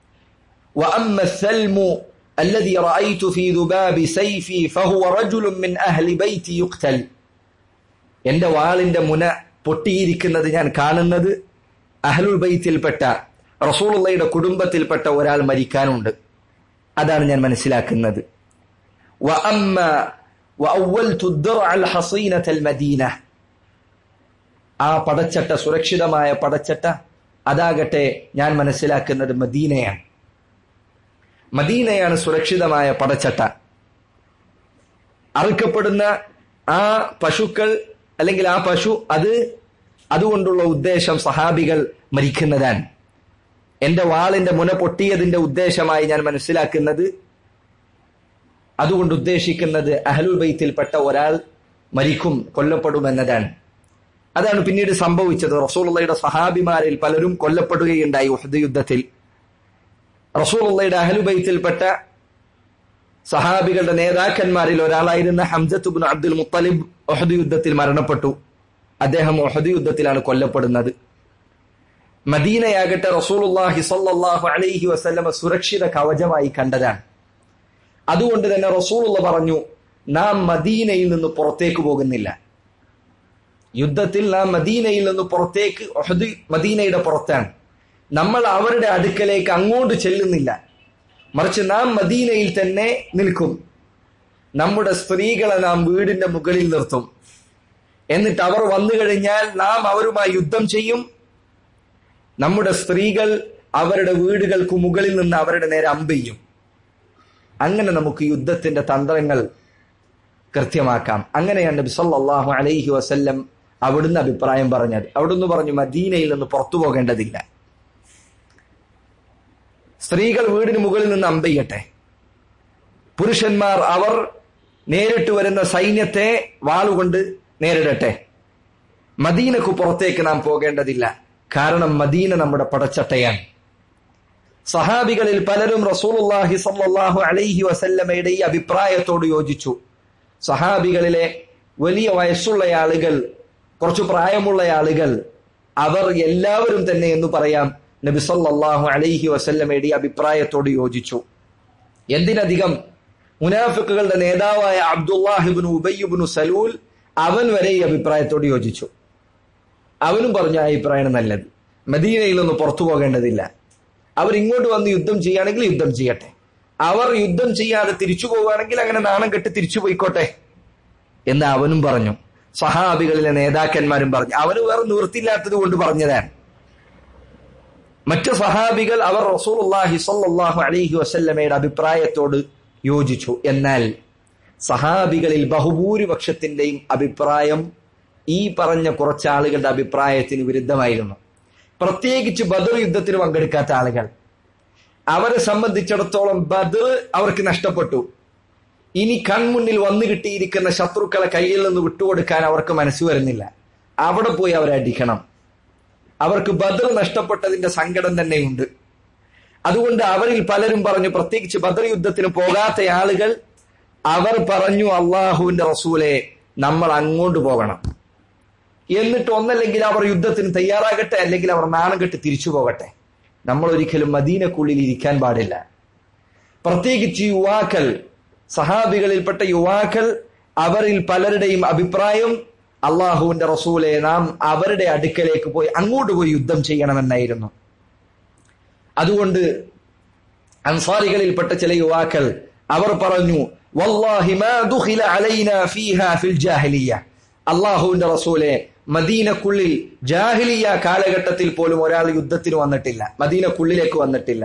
وأما الثلم الذي رأيت في ذباب سيفي فهو رجل من أهل بيتي يقتل എന്റെ വാളിന്റെ മുന പൊട്ടിയിരിക്കുന്നത് ഞാൻ കാണുന്നത് അഹ്ലുൽ ബൈത്തിൽപ്പെട്ട റസൂലുള്ളയുടെ കുടുംബത്തിൽപ്പെട്ട ഒരാൾ മരിക്കാനുണ്ട് അതാണ് ഞാൻ മനസ്സിലാക്കുന്നത് وأما وأولت الدرع الحصينة المدينة ആ പടച്ചട്ട സുരക്ഷിതമായ പടച്ചട്ട അതാകട്ടെ ഞാൻ മനസ്സിലാക്കുന്നത് മദീനയാണ് മദീനയാണ് സുരക്ഷിതമായ പടച്ചട്ട അറുക്കപ്പെടുന്ന ആ പശുക്കൾ അല്ലെങ്കിൽ ആ പശു അത് അതുകൊണ്ടുള്ള ഉദ്ദേശം സഹാബികൾ മരിക്കുന്നതാണ് എന്റെ വാളിന്റെ മുന പൊട്ടിയതിന്റെ ഉദ്ദേശമായി ഞാൻ മനസ്സിലാക്കുന്നത് അതുകൊണ്ട് ഉദ്ദേശിക്കുന്നത് അഹലുൽ ബൈത്തിൽപ്പെട്ട ഒരാൾ മരിക്കും കൊല്ലപ്പെടുമെന്നതാണ് അതാണ് പിന്നീട് സംഭവിച്ചത് റസൂലുള്ളയുടെ സഹാബിമാരിൽ പലരും കൊല്ലപ്പെടുകയുണ്ടായി ഉഹദ് യുദ്ധത്തിൽ റസൂലുള്ളയുടെ അഹലുബൈത്തിൽപ്പെട്ട സഹാബികളുടെ നേതാക്കന്മാരിൽ ഒരാളായിരുന്ന ഹംസത്തുബിൻ അബ്ദുൽ മുത്തലിബ് ഒഹദ് യുദ്ധത്തിൽ മരണപ്പെട്ടു അദ്ദേഹം ഒഹദ് യുദ്ധത്തിലാണ് കൊല്ലപ്പെടുന്നത് മദീനയാകട്ടെ റസൂലുള്ളാഹി സ്വല്ലല്ലാഹു അലൈഹി വസല്ലമ സുരക്ഷിത കവചമായി കണ്ടതാണ് അതുകൊണ്ട് തന്നെ റസൂലുള്ള പറഞ്ഞു നാം മദീനയിൽ നിന്ന് പുറത്തേക്ക് പോകുന്നില്ല യുദ്ധത്തിൽ നാം മദീനയിൽ നിന്ന് പുറത്തേക്ക് ഒഹദ് മദീനയുടെ പുറത്താണ് നമ്മൾ അവരുടെ അടുക്കലേക്ക് അങ്ങോട്ട് ചെല്ലുന്നില്ല മറിച്ച് നാം മദീനയിൽ തന്നെ നിൽക്കും നമ്മുടെ സ്ത്രീകളെ നാം വീടിന്റെ മുകളിൽ നിർത്തും എന്നിട്ട് അവർ വന്നു കഴിഞ്ഞാൽ നാം അവരുമായി യുദ്ധം ചെയ്യും നമ്മുടെ സ്ത്രീകൾ അവരുടെ വീടുകൾക്ക് മുകളിൽ നിന്ന് അവരുടെ നേരെ അമ്പെയ്യും അങ്ങനെ നമുക്ക് യുദ്ധത്തിന്റെ തന്ത്രങ്ങൾ കൃത്യമാക്കാം അങ്ങനെയാണ് നബി സല്ലല്ലാഹു അലൈഹി വസല്ലം അവിടുന്ന് അഭിപ്രായം പറഞ്ഞത് അവിടുന്ന് പറഞ്ഞു മദീനയിൽ നിന്ന് പുറത്തു പോകേണ്ടതില്ല സ്ത്രീകൾ വീടിന് മുകളിൽ നിന്ന് അമ്പെയ്യട്ടെ പുരുഷന്മാർ അവർ നേരിട്ട് വരുന്ന സൈന്യത്തെ വാളുകൊണ്ട് നേരിടട്ടെ മദീനക്ക് പുറത്തേക്ക് നാം പോകേണ്ടതില്ല കാരണം മദീന നമ്മുടെ പടച്ചട്ടയാണ് സഹാബികളിൽ പലരും റസൂലുള്ളാഹി സല്ലല്ലാഹു അലൈഹി വസല്ലമയുടെ ഈ അഭിപ്രായത്തോട് യോജിച്ചു സഹാബികളിലെ വലിയ വയസ്സുള്ള ആളുകൾ കുറച്ചു പ്രായമുള്ള ആളുകൾ അവർ എല്ലാവരും തന്നെ എന്ന് പറയാം നബി സല്ലല്ലാഹു അലൈഹി വസല്ലമയുടെ ഈ അഭിപ്രായത്തോട് യോജിച്ചു എന്തിനധികം മുനാഫിക്കുകളുടെ നേതാവായ അബ്ദുല്ലാഹിബിൻ ഉബയ്യുബിനു സലൂൽ അവൻ വരെ ഈ അഭിപ്രായത്തോട് യോജിച്ചു അവനും പറഞ്ഞ ആ അഭിപ്രായമാണ് നല്ലത് മദീനയിൽ നിന്ന് പുറത്തു പോകേണ്ടതില്ല അവർ ഇങ്ങോട്ട് വന്ന് യുദ്ധം ചെയ്യുകയാണെങ്കിൽ യുദ്ധം ചെയ്യട്ടെ അവർ യുദ്ധം ചെയ്യാതെ തിരിച്ചു പോവുകയാണെങ്കിൽ അങ്ങനെ നാണം കെട്ട് തിരിച്ചു പോയിക്കോട്ടെ എന്ന് അവനും പറഞ്ഞു സഹാബികളിലെ നേതാക്കന്മാരും പറഞ്ഞു അവന് വേറെ നിവൃത്തിയില്ലാത്തത് കൊണ്ട് പറഞ്ഞതാണ് മറ്റു സഹാബികൾ അവർ റസൂലുള്ളാഹി സ്വല്ലല്ലാഹു അലൈഹി വസല്ലമയുടെ അഭിപ്രായത്തോട് യോജിച്ചു എന്നാൽ സഹാബികളിൽ ബഹുഭൂരിപക്ഷത്തിന്റെയും അഭിപ്രായം ഈ പറഞ്ഞ കുറച്ച് ആളുകളുടെ അഭിപ്രായത്തിന് വിരുദ്ധമായിരുന്നു പ്രത്യേകിച്ച് ബദർ യുദ്ധത്തിന് പങ്കെടുക്കാത്ത ആളുകൾ അവരെ സംബന്ധിച്ചിടത്തോളം ബദർ അവർക്ക് നഷ്ടപ്പെട്ടു ഇനി കൺമുന്നിൽ വന്നു കിട്ടിയിരിക്കുന്ന ശത്രുക്കളെ കയ്യിൽ നിന്ന് വിട്ടുകൊടുക്കാൻ അവർക്ക് മനസ്സ് വരുന്നില്ല അവിടെ പോയി അവരെ അടിക്കണം അവർക്ക് ബദർ നഷ്ടപ്പെട്ടതിന്റെ സങ്കടം തന്നെയുണ്ട് അതുകൊണ്ട് അവരിൽ പലരും പറഞ്ഞു പ്രത്യേകിച്ച് ബദർ യുദ്ധത്തിന് പോകാത്ത ആളുകൾ അവർ പറഞ്ഞു അള്ളാഹുവിന്റെ റസൂലെ നമ്മൾ അങ്ങോട്ട് പോകണം എന്നിട്ട് ഒന്നല്ലെങ്കിൽ അവർ യുദ്ധത്തിന് തയ്യാറാകട്ടെ അല്ലെങ്കിൽ അവർ നാണം കെട്ട് തിരിച്ചു പോകട്ടെ നമ്മൾ ഒരിക്കലും മദീനക്കുള്ളിൽ ഇരിക്കാൻ പാടില്ല പ്രത്യേകിച്ച് യുവാക്കൾ സഹാബികളിൽപ്പെട്ട യുവാക്കൾ അവരിൽ പലരുടെയും അഭിപ്രായം അള്ളാഹുവിന്റെ റസൂലെ നാം അവരുടെ അടുക്കലേക്ക് പോയി അങ്ങോട്ട് പോയി യുദ്ധം ചെയ്യണമെന്നായിരുന്നു അതുകൊണ്ട് അൻസാരികളിൽപ്പെട്ട ചില യുവാക്കൾ അവർ പറഞ്ഞു വല്ലാഹി മാ ദുഖില അലൈനാ ഫീഹാ ഫിൽ ജാഹിലിയ അള്ളാഹുവിന്റെ റസൂലെ മദീനക്കുള്ളിൽ ജാഹിലിയ കാലഘട്ടത്തിൽ പോലും ഒരാൾ യുദ്ധത്തിന് വന്നിട്ടില്ല മദീനക്കുള്ളിലേക്ക് വന്നിട്ടില്ല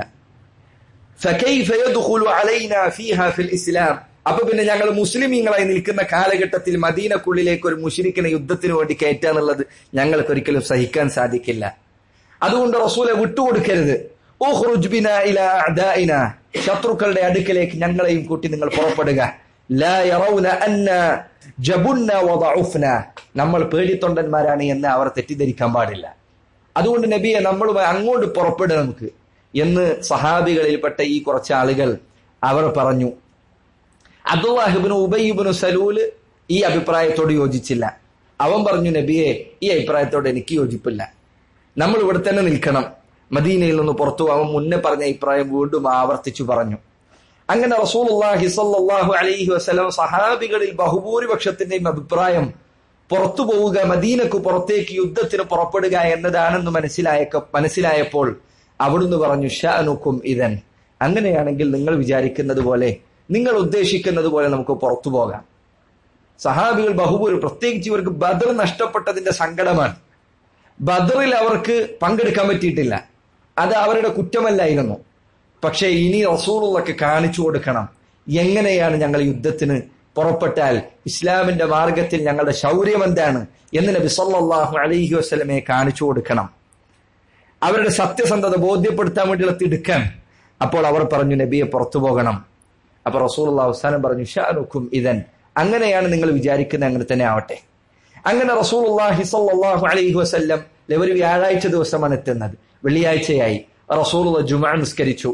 فكيف يدخل علينا فيها في الإسلام അപ്പൊ പിന്നെ ഞങ്ങൾ മുസ്ലിമീങ്ങളായി നിൽക്കുന്ന കാലഘട്ടത്തിൽ മദീനക്കുള്ളിലേക്ക് ഒരു മുഷിരിക്കിനെ യുദ്ധത്തിന് വേണ്ടി കയറ്റാന്നുള്ളത് ഞങ്ങൾക്ക് ഒരിക്കലും സഹിക്കാൻ സാധിക്കില്ല അതുകൊണ്ട് റസൂലെ വിട്ടുകൊടുക്കരുത് ഉഖ്റുജ് ബിനാ ഇലാ അഅദാഇനാ. ശത്രുക്കളുടെ അടുക്കലേക്ക് ഞങ്ങളെയും കൂട്ടി നിങ്ങൾ പുറപ്പെടുക ലാ യറൗന അന്ന ജബുന്ന വദഉഫ്ന. നമ്മൾ പേടിത്തൊണ്ടന്മാരാണ് എന്ന് അവർ തെറ്റിദ്ധരിക്കാൻ പാടില്ല അതുകൊണ്ട് നബിയെ നമ്മളുമായി അങ്ങോട്ട് പുറപ്പെടുക നമുക്ക് എന്ന് സഹാബികളിൽപ്പെട്ട ഈ കുറച്ച് ആളുകൾ അവർ പറഞ്ഞു അബ്ദുല്ലാഹിബിന് ഉബൈബിന് സലൂല് ഈ അഭിപ്രായത്തോട് യോജിച്ചില്ല അവൻ പറഞ്ഞു നബിയെ ഈ അഭിപ്രായത്തോട് എനിക്ക് യോജിപ്പില്ല നമ്മൾ ഇവിടെ തന്നെ നിൽക്കണം മദീനയിൽ നിന്ന് പുറത്തു അവൻ മുന്നേ പറഞ്ഞ അഭിപ്രായം വീണ്ടും ആവർത്തിച്ചു പറഞ്ഞു അങ്ങനെ റസൂലുള്ളാഹി സ്വല്ലല്ലാഹു അലൈഹി വസല്ലം സഹാബികളിൽ ബഹുഭൂരിപക്ഷത്തിന്റെയും അഭിപ്രായം പുറത്തു പോവുക മദീനക്ക് പുറത്തേക്ക് യുദ്ധത്തിന് പുറപ്പെടുക എന്നതാണെന്ന് മനസ്സിലായ മനസ്സിലായപ്പോൾ അവിടുന്ന് പറഞ്ഞു ഷാനുക്കും ഇതൻ അങ്ങനെയാണെങ്കിൽ നിങ്ങൾ വിചാരിക്കുന്നത് പോലെ നിങ്ങൾ ഉദ്ദേശിക്കുന്നത് പോലെ നമുക്ക് പുറത്തു പോകാം സഹാബികൾ ബഹുഭൂരി പ്രത്യേകിച്ച് ഇവർക്ക് ബദർ നഷ്ടപ്പെട്ടതിന്റെ സങ്കടമാണ് ബദറിൽ അവർക്ക് പങ്കെടുക്കാൻ പറ്റിയിട്ടില്ല അത് അവരുടെ കുറ്റമല്ലായിരുന്നു പക്ഷേ ഇനി റസൂലുള്ളക്ക് കാണിച്ചു കൊടുക്കണം എങ്ങനെയാണ് ഞങ്ങൾ യുദ്ധത്തിന് പുറപ്പെട്ടാൽ ഇസ്ലാമിന്റെ മാർഗത്തിൽ ഞങ്ങളുടെ ശൗര്യം എന്താണ് എന്ന് നബി സല്ലല്ലാഹു അലൈഹി വസല്ലമയെ കാണിച്ചു കൊടുക്കണം അവരുടെ സത്യസന്ധത ബോധ്യപ്പെടുത്താൻ വേണ്ടിയുള്ള തിടുക്കാൻ അപ്പോൾ അവർ പറഞ്ഞു നബിയെ പുറത്തു പോകണം അപ്പൊ റസൂൽ അവസാനം പറഞ്ഞു ഷാനുക്കും ഇതൻ അങ്ങനെയാണ് നിങ്ങൾ വിചാരിക്കുന്നത് അങ്ങനെ തന്നെ ആവട്ടെ അങ്ങനെ റസൂൽ സല്ലല്ലാഹു അലൈഹി വസല്ലം ഒരു വ്യാഴാഴ്ച ദിവസമാണ് എത്തുന്നത് വെള്ളിയാഴ്ചയായി റസൂൽ ജുമാ നിസ്കരിച്ചു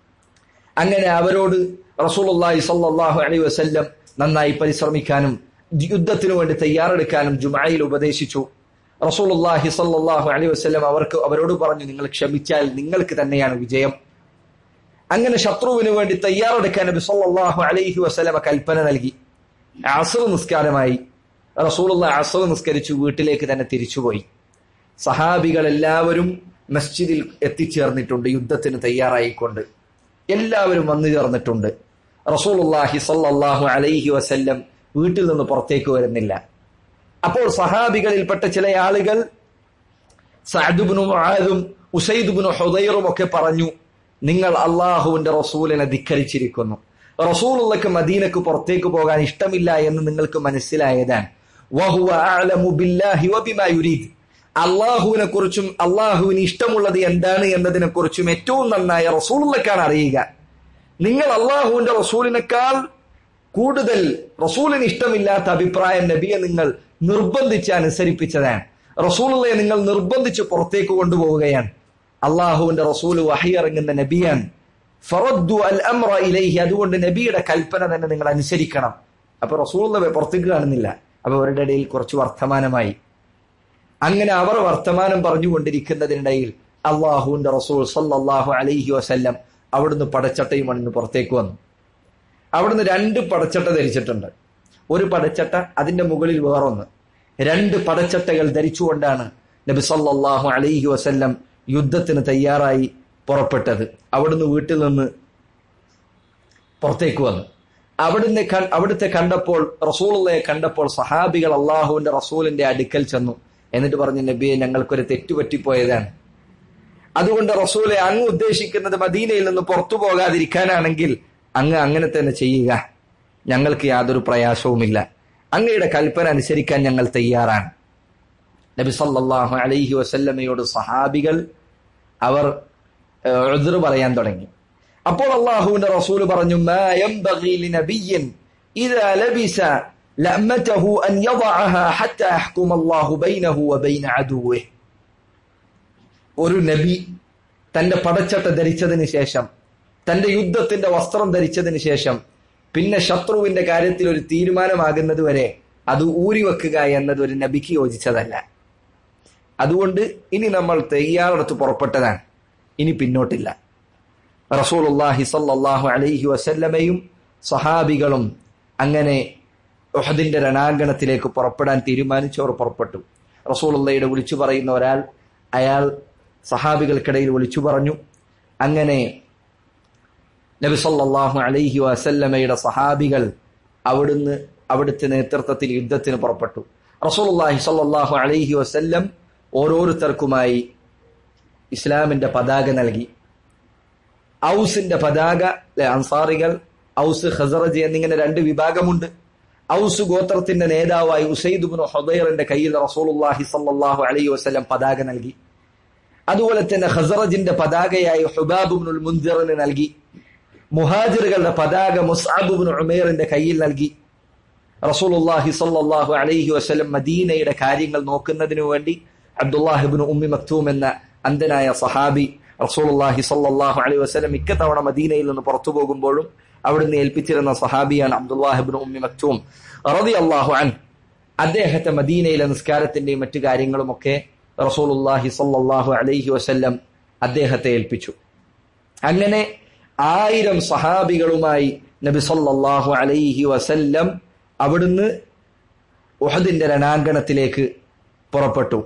അങ്ങനെ അവരോട് റസൂലുള്ളാഹി സല്ലല്ലാഹു അലൈഹി വസല്ലം നന്നായി പരിശ്രമിക്കാനും യുദ്ധത്തിനു വേണ്ടി തയ്യാറെടുക്കാനും ജുമായിൽ ഉപദേശിച്ചു റസൂലുള്ളാഹി സല്ലല്ലാഹു അലൈഹി വസല്ലം അവർക്ക് അവരോട് പറഞ്ഞു നിങ്ങൾ ക്ഷമിച്ചാൽ നിങ്ങൾക്ക് തന്നെയാണ് വിജയം അങ്ങനെ ശത്രുവിന് വേണ്ടി തയ്യാറെടുക്കാൻ നബി സല്ലല്ലാഹു അലൈഹി വസല്ലമ കൽപ്പന നൽകി അസ്ർ നിസ്കാരമായി റസൂലുള്ള അസ്ർ നിസ്കരിച്ചു വീട്ടിലേക്ക് തന്നെ തിരിച്ചുപോയി സഹാബികൾ എല്ലാവരും മസ്ജിദിൽ എത്തിച്ചേർന്നിട്ടുണ്ട് യുദ്ധത്തിന് തയ്യാറായിക്കൊണ്ട് എല്ലാവരും വന്നു ചേർന്നിട്ടുണ്ട് റസൂലുള്ളാഹി സല്ലല്ലാഹു അലൈഹി വസല്ലം വീട്ടിൽ നിന്ന് പുറത്തേക്ക് വരുന്നില്ല അപ്പോൾ സഹാബികളിൽപ്പെട്ട ചില ആളുകൾ സഅദുബ്നു മുആദും ഉസൈദുബ്നു ഹുദൈറും ഒക്കെ പറഞ്ഞു നിങ്ങൾ അള്ളാഹുവിന്റെ റസൂലിനെ ധിക്കരിച്ചിരിക്കുന്നു റസൂലുള്ളക്ക് മദീനക്ക് പുറത്തേക്ക് പോകാൻ ഇഷ്ടമില്ല എന്ന് നിങ്ങൾക്ക് മനസ്സിലായതാണ് വഹുവ അഅലമു ബില്ലാഹി വബിമാ യുരീദ് അള്ളാഹുവിനെ കുറിച്ചും അള്ളാഹുവിന് ഇഷ്ടമുള്ളത് എന്താണ് എന്നതിനെ കുറിച്ചും ഏറ്റവും നന്നായി റസൂലുള്ളക്കാണ് അറിയുക നിങ്ങൾ അള്ളാഹുവിന്റെ റസൂലിനേക്കാൾ കൂടുതൽ റസൂലിന് ഇഷ്ടമില്ലാത്ത അഭിപ്രായം നബിയെ നിങ്ങൾ നിർബന്ധിച്ച് അനുസരിപ്പിച്ചതാണ് റസൂലുള്ളയെ നിങ്ങൾ നിർബന്ധിച്ച് പുറത്തേക്ക് കൊണ്ടുപോവുകയാണ് അള്ളാഹുവിന്റെ റസൂൽ വഹി ഇറങ്ങുന്ന നബിയാണ് ഫറദ്ദു അൽ അംറ ഇലൈഹി അതുകൊണ്ട് നബിയുടെ കൽപ്പന തന്നെ നിങ്ങൾ അനുസരിക്കണം അപ്പൊ റസൂലുള്ള പുറത്തേക്ക് കാണുന്നില്ല അപ്പൊ അവരുടെ ഇടയിൽ കുറച്ച് വർത്തമാനമായി അങ്ങനെ അവർ വർത്തമാനം പറഞ്ഞുകൊണ്ടിരിക്കുന്നതിനിടയിൽ അള്ളാഹുവിന്റെ റസൂൽ സല്ലല്ലാഹു അലൈഹി വസല്ലം അവിടുന്ന് പടച്ചട്ടയും അണിന്ന് പുറത്തേക്ക് വന്നു അവിടുന്ന് രണ്ട് പടച്ചട്ട ധരിച്ചിട്ടുണ്ട് ഒരു പടച്ചട്ട അതിന്റെ മുകളിൽ വേറൊന്ന് രണ്ട് പടച്ചട്ടകൾ ധരിച്ചുകൊണ്ടാണ് നബി സല്ലല്ലാഹു അലൈഹി വസല്ലം യുദ്ധത്തിന് തയ്യാറായി പുറപ്പെട്ടത് അവിടുന്ന് വീട്ടിൽ നിന്ന് പുറത്തേക്ക് വന്നു അവിടുന്ന് അവിടുത്തെ കണ്ടപ്പോൾ റസൂലുള്ളയെ കണ്ടപ്പോൾ സഹാബികൾ അള്ളാഹുവിന്റെ റസൂലിന്റെ അടുക്കൽ ചെന്നു എന്നിട്ട് പറഞ്ഞു നബിയെ ഞങ്ങൾക്കൊരു തെറ്റുപറ്റിപ്പോയതാണ് അതുകൊണ്ട് റസൂലെ അങ്ങ് ഉദ്ദേശിക്കുന്നത് മദീനയിൽ നിന്ന് പുറത്തു പോകാതിരിക്കാനാണെങ്കിൽ അങ്ങ് അങ്ങനെ തന്നെ ചെയ്യുക ഞങ്ങൾക്ക് യാതൊരു പ്രയാസവുമില്ല അങ്ങയുടെ കൽപ്പന അനുസരിക്കാൻ ഞങ്ങൾ തയ്യാറാണ് നബി സല്ലല്ലാഹു അലൈഹി വസല്ലമയോട് സഹാബികൾ അവർ ഉദ്ർ പറയാൻ തുടങ്ങി അപ്പോൾ അള്ളാഹുവിന്റെ റസൂൽ പറഞ്ഞു മാ യംബഗി ലിനബിയ്യിൻ ഇദാ ലബിസ ലഅമതഹു അൻ യദഅഹ ഹത്താ യഹ്കുമ അല്ലാഹു ബൈനഹു വബൈന അദുവ്വിഹി ഒരു നബി തന്റെ പടച്ചട്ട ധരിച്ചതിന് ശേഷം തന്റെ യുദ്ധത്തിന്റെ വസ്ത്രം ധരിച്ചതിന് ശേഷം പിന്നെ ശത്രുവിന്റെ കാര്യത്തിൽ ഒരു തീരുമാനമാകുന്നത് വരെ അത് ഊരിവെക്കുക എന്നത് ഒരു നബിക്ക് യോജിച്ചതല്ല അതുകൊണ്ട് ഇനി നമ്മൾ തയ്യാറെടുത്ത് പുറപ്പെട്ടതാണ് ഇനി പിന്നോട്ടില്ല റസൂലുള്ളാഹി സല്ലല്ലാഹു അലൈഹി വസല്ലമയും സഹാബികളും അങ്ങനെ ഉഹദിന്റെ രണാങ്കണത്തിലേക്ക് പുറപ്പെടാൻ തീരുമാനിച്ചവർ പുറപ്പെട്ടു റസൂലുള്ളയുടെ വിളിച്ചു പറയുന്ന ഒരാൾ അയാൾ സഹാബികൾക്കിടയിൽ വിളിച്ചു പറഞ്ഞു അങ്ങനെ നബി സല്ലല്ലാഹു അലൈഹി വസല്ലമയുടെ സഹാബികൾ അവിടുന്ന് അവിടുത്തെ നേതൃത്വത്തിൽ യുദ്ധത്തിന് പുറപ്പെട്ടു റസൂലുള്ളാഹി സല്ലല്ലാഹു അലൈഹി വസല്ലം ഓരോരുത്തർക്കുമായി ഇസ്ലാമിന്റെ പതാക നൽകി ഔസിന്റെ പതാക അല്ലെ അൻസാറികൾ ഔസ് ഖസറജ് എന്നിങ്ങനെ രണ്ട് വിഭാഗമുണ്ട് ഔസ് ഗോത്രത്തിന്റെ നേതാവായി ഉസൈദുബിൻ ഹുദൈറിന്റെ കയ്യിൽ റസൂലുള്ളാഹി സല്ലല്ലാഹു അലൈഹി വസല്ലം പതാക നൽകി അതുപോലെ തന്നെ ഖസറജിന്റെ പതാകയായി ഹുബാബുബ്നുൽ മുൻദിറിന് നൽകി മുഹാജിറുകളുടെ പതാക മുസ്അബുബ്നു ഉമേറിന്റെ കയ്യിൽ നൽകി റസൂലുള്ളാഹി സല്ലല്ലാഹു അലൈഹി വസല്ലം മദീനയുടെ കാര്യങ്ങൾ നോക്കുന്നതിനു വേണ്ടി അബ്ദുല്ലാഹിബ്നു ഉമ്മി മക്തൂം എന്ന അന്ധനായ സഹാബി റസൂലുള്ളാഹി സല്ലല്ലാഹു അലൈഹി വസല്ലം ഇക്കത്തവണ മദീനയിൽ നിന്ന് പുറത്തു പോകുമ്പോഴും അവിടുന്ന് ഏൽപ്പിച്ചിരുന്ന സഹാബിയാണ് അബ്ദുല്ലാഹിബ്നു ഉമ്മി മക്തൂം റളിയല്ലാഹു അൻ അദ്ദേഹത്തെ മദീനയിലെ നിസ്കാരത്തിന്റെയും മറ്റു കാര്യങ്ങളുമൊക്കെ റസൂലുള്ളാഹി സല്ലല്ലാഹു അലൈഹി വസല്ലം അദ്ദേഹത്തെ ഏൽപ്പിച്ചു അങ്ങനെ ആയിരം സഹാബികളുമായി നബി സല്ലല്ലാഹു അലൈഹി വസല്ലം അവിടുന്ന് ഉഹദിന്റെ രണാങ്കണത്തിലേക്ക് പുറപ്പെട്ടു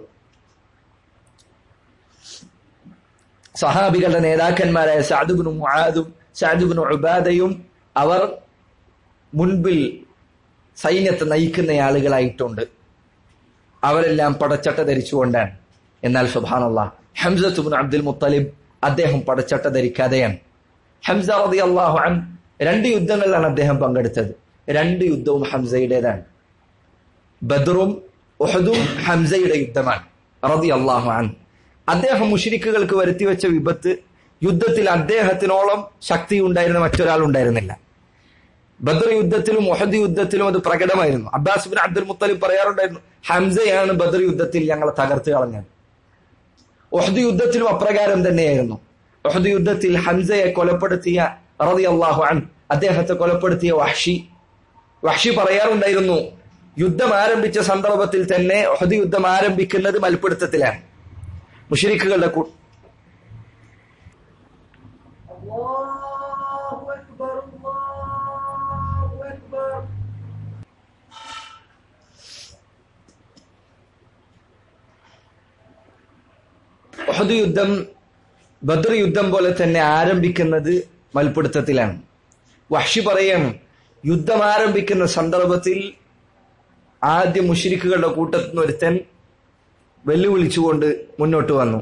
സഹാബികളുടെ നേതാക്കന്മാരായ സഅദുബിനും മുആദും സഅദുബിനും ഉബാദയും അവർ മുൻപിൽ സൈന്യത്തെ നയിക്കുന്ന ആളുകളായിട്ടുണ്ട് അവരെല്ലാം പടച്ചട്ട ധരിച്ചുകൊണ്ടാണ് എന്നാൽ സുബാനുള്ള ഹംസത്തുബിൻ അബ്ദുൽ മുത്തലിബ് അദ്ദേഹം പടച്ചട്ട ധരിക്കാതെയാണ് ഹംസ റതി അള്ളാഹു അൻ രണ്ട് യുദ്ധങ്ങളിലാണ് അദ്ദേഹം പങ്കെടുത്തത് രണ്ട് യുദ്ധവും ഹംസയുടേതാണ് ബദറും ഉഹദും ഹംസയുടെ യുദ്ധമാണ് റതി അള്ളാഹു അൻ അദ്ദേഹം മുഷിരിക്കുകൾക്ക് വരുത്തിവെച്ച വിപത്ത് യുദ്ധത്തിൽ അദ്ദേഹത്തിനോളം ശക്തി ഉണ്ടായിരുന്ന മറ്റൊരാൾ ഉണ്ടായിരുന്നില്ല ബദർ യുദ്ധത്തിലും ഒഹദ് യുദ്ധത്തിലും അത് പ്രകടമായിരുന്നു അബ്ബാസ് ബിൻ അബ്ദുൽ മുത്തലിബ് പറയാറുണ്ടായിരുന്നു ഹംസയാണ് ബദർ യുദ്ധത്തിൽ ഞങ്ങളെ തകർത്ത് കളഞ്ഞത് ഒഹദ് യുദ്ധത്തിലും അപ്രകാരം തന്നെയായിരുന്നു ഒഹദ് യുദ്ധത്തിൽ ഹംസയെ കൊലപ്പെടുത്തിയ റതി അള്ളാഹു അൻ അദ്ദേഹത്തെ കൊലപ്പെടുത്തിയ വഹ്ഷി വഹ്ഷി പറയാറുണ്ടായിരുന്നു യുദ്ധം ആരംഭിച്ച സന്ദർഭത്തിൽ തന്നെ ഒഹദ് യുദ്ധം ആരംഭിക്കുന്നത് മൽപ്പിടുത്തത്തിലാണ് മുഷരിക്കുകളുടെ കൂ الله أكبر الله أكبر ഒഹദ് യുദ്ധം ബദർ യുദ്ധം പോലെ തന്നെ ആരംഭിക്കുന്നത് മൽപ്പിടുത്തത്തിലാണ് വഹ്ഷി പറയാണ് യുദ്ധം ആരംഭിക്കുന്ന സന്ദർഭത്തിൽ ആദ്യം മുഷിരിക്കുകളുടെ കൂട്ടത്തിൽ നിന്ന് ഒരുത്തൻ വെല്ലുവിളിച്ചുകൊണ്ട് മുന്നോട്ട് വന്നു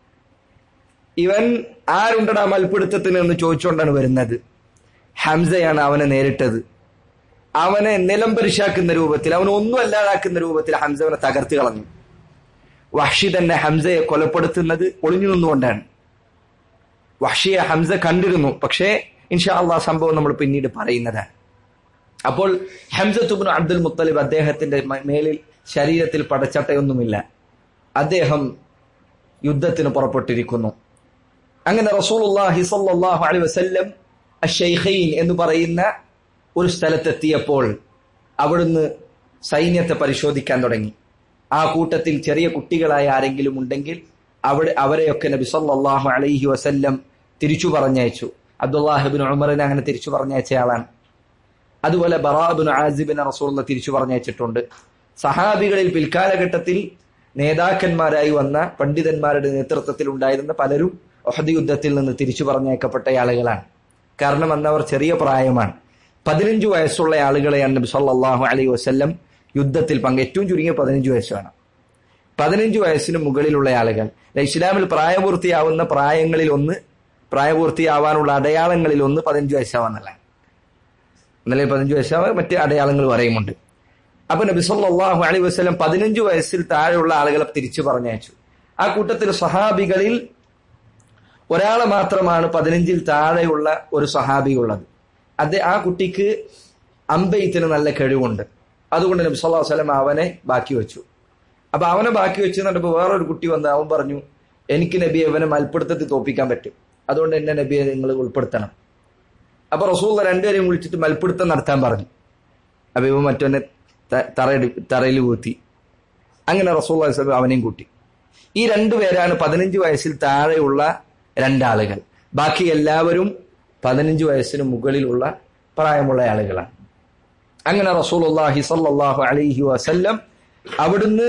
ഇവൻ ആരുണ്ടടാ മൽപ്പിടുത്തത്തിന് എന്ന് ചോദിച്ചുകൊണ്ടാണ് വരുന്നത് ഹംസയാണ് അവനെ നേരിട്ടത് അവനെ നിലം പരിശാക്കുന്ന രൂപത്തിൽ അവൻ ഒന്നും അല്ലാതാക്കുന്ന രൂപത്തിൽ ഹംസ അവനെ തകർത്ത് കളഞ്ഞു വഹ്ഷി തന്നെ ഹംസയെ കൊലപ്പെടുത്തുന്നത് ഒളിഞ്ഞു നിന്നുകൊണ്ടാണ് വഹ്ഷിയെ ഹംസ കണ്ടിരുന്നു പക്ഷേ ഇൻഷാ അള്ളാഹ് സംഭവം നമ്മൾ പിന്നീട് പറയുന്നതാണ് അപ്പോൾ ഹംസത്തുബിൻ അബ്ദുൽ മുത്തലിബ് അദ്ദേഹത്തിന്റെ മ- മേലിൽ ശരീരത്തിൽ പടച്ചട്ടയൊന്നുമില്ല അദ്ദേഹം യുദ്ധത്തിന് പുറപ്പെട്ടിരിക്കുന്നു അങ്ങനെ റസൂലുള്ളാഹി സ്വല്ലല്ലാഹു അലൈഹി വസല്ലം അഷൈഖൈൻ എന്ന് പറയുന്ന ഒരു സ്ഥലത്തെത്തിയപ്പോൾ അവിടുന്ന് സൈന്യത്തെ പരിശോധിക്കാൻ തുടങ്ങി ആ കൂട്ടത്തിൽ ചെറിയ കുട്ടികളായ ആരെങ്കിലും ഉണ്ടെങ്കിൽ അവിടെ അവരെയൊക്കെ നബി സല്ലല്ലാഹു അലൈഹി വസല്ലം തിരിച്ചു പറഞ്ഞയച്ചു അബ്ദുല്ലാഹിബിൻ ഉമറിനെ അങ്ങനെ തിരിച്ചു പറഞ്ഞയച്ചയാളാണ് അതുപോലെ ബറാബിൻ ആസിബിനെ റസൂള്ള തിരിച്ചു പറഞ്ഞയച്ചിട്ടുണ്ട് സഹാബികളിൽ പിൽക്കാലഘട്ടത്തിൽ നേതാക്കന്മാരായി വന്ന പണ്ഡിതന്മാരുടെ നേതൃത്വത്തിൽ ഉണ്ടായിരുന്ന പലരും ഒഹദ് യുദ്ധത്തിൽ നിന്ന് തിരിച്ചു പറഞ്ഞയക്കപ്പെട്ട ആളുകളാണ് കാരണം അന്നവർ ചെറിയ പ്രായമാണ് പതിനഞ്ചു വയസ്സുള്ള ആളുകളെയാണ് നബി സല്ലല്ലാഹു അലൈഹി വസല്ലം യുദ്ധത്തിൽ പങ്ക് ഏറ്റവും ചുരുങ്ങിയ പതിനഞ്ച് വയസ്സാണ് പതിനഞ്ച് വയസ്സിന് മുകളിലുള്ള ആളുകൾ ഇസ്ലാമിൽ പ്രായപൂർത്തിയാവുന്ന പ്രായങ്ങളിൽ ഒന്ന് പ്രായപൂർത്തിയാവാനുള്ള അടയാളങ്ങളിൽ ഒന്ന് പതിനഞ്ച് വയസ്സാവാന്നല്ല ഇന്നലെ പതിനഞ്ച് വയസ്സാവാൻ മറ്റ് അടയാളങ്ങൾ പറയുമുണ്ട് അപ്പൊ നബി സല്ലല്ലാഹു അലൈഹി വസല്ലം പതിനഞ്ച് വയസ്സിൽ താഴെയുള്ള ആളുകളെ തിരിച്ചു പറഞ്ഞയച്ചു ആ കൂട്ടത്തിൽ സഹാബികളിൽ ഒരാളെ മാത്രമാണ് പതിനഞ്ചിൽ താഴെയുള്ള ഒരു സഹാബി ഉള്ളത് അത് ആ കുട്ടിക്ക് അമ്പെയ്ത്തിന് നല്ല കഴിവുണ്ട് അതുകൊണ്ട് നബി സല്ലല്ലാഹു അലൈഹി വസല്ലം അവനെ ബാക്കി വെച്ചു അപ്പൊ അവനെ ബാക്കി വെച്ച് കണ്ടപ്പോ വേറൊരു കുട്ടി വന്ന് അവൻ പറഞ്ഞു എനിക്ക് നബി അവനെ മൽപ്പിടുത്തത്തിൽ തോപ്പിക്കാൻ പറ്റും അതുകൊണ്ട് എന്നെ നബിയെ നിങ്ങൾ ഉൾപ്പെടുത്തണം അപ്പൊ റസൂൽ രണ്ടുപേരെയും വിളിച്ചിട്ട് മൽപ്പിടുത്തം നടത്താൻ പറഞ്ഞു അപ്പൊ ഇവൻ മറ്റവനെ ത- തറയടി തറയിൽ കൂത്തി അങ്ങനെ റസൂൽ അവനെയും കൂട്ടി ഈ രണ്ടുപേരാണ് പതിനഞ്ച് വയസ്സിൽ താഴെയുള്ള രണ്ടാളുകൾ ബാക്കി എല്ലാവരും പതിനഞ്ച് വയസ്സിന് മുകളിലുള്ള പ്രായമുള്ള ആളുകളാണ് അങ്ങനെ റസൂലുള്ളാഹി സല്ലല്ലാഹു അലൈഹി വസല്ലം അവിടുന്ന്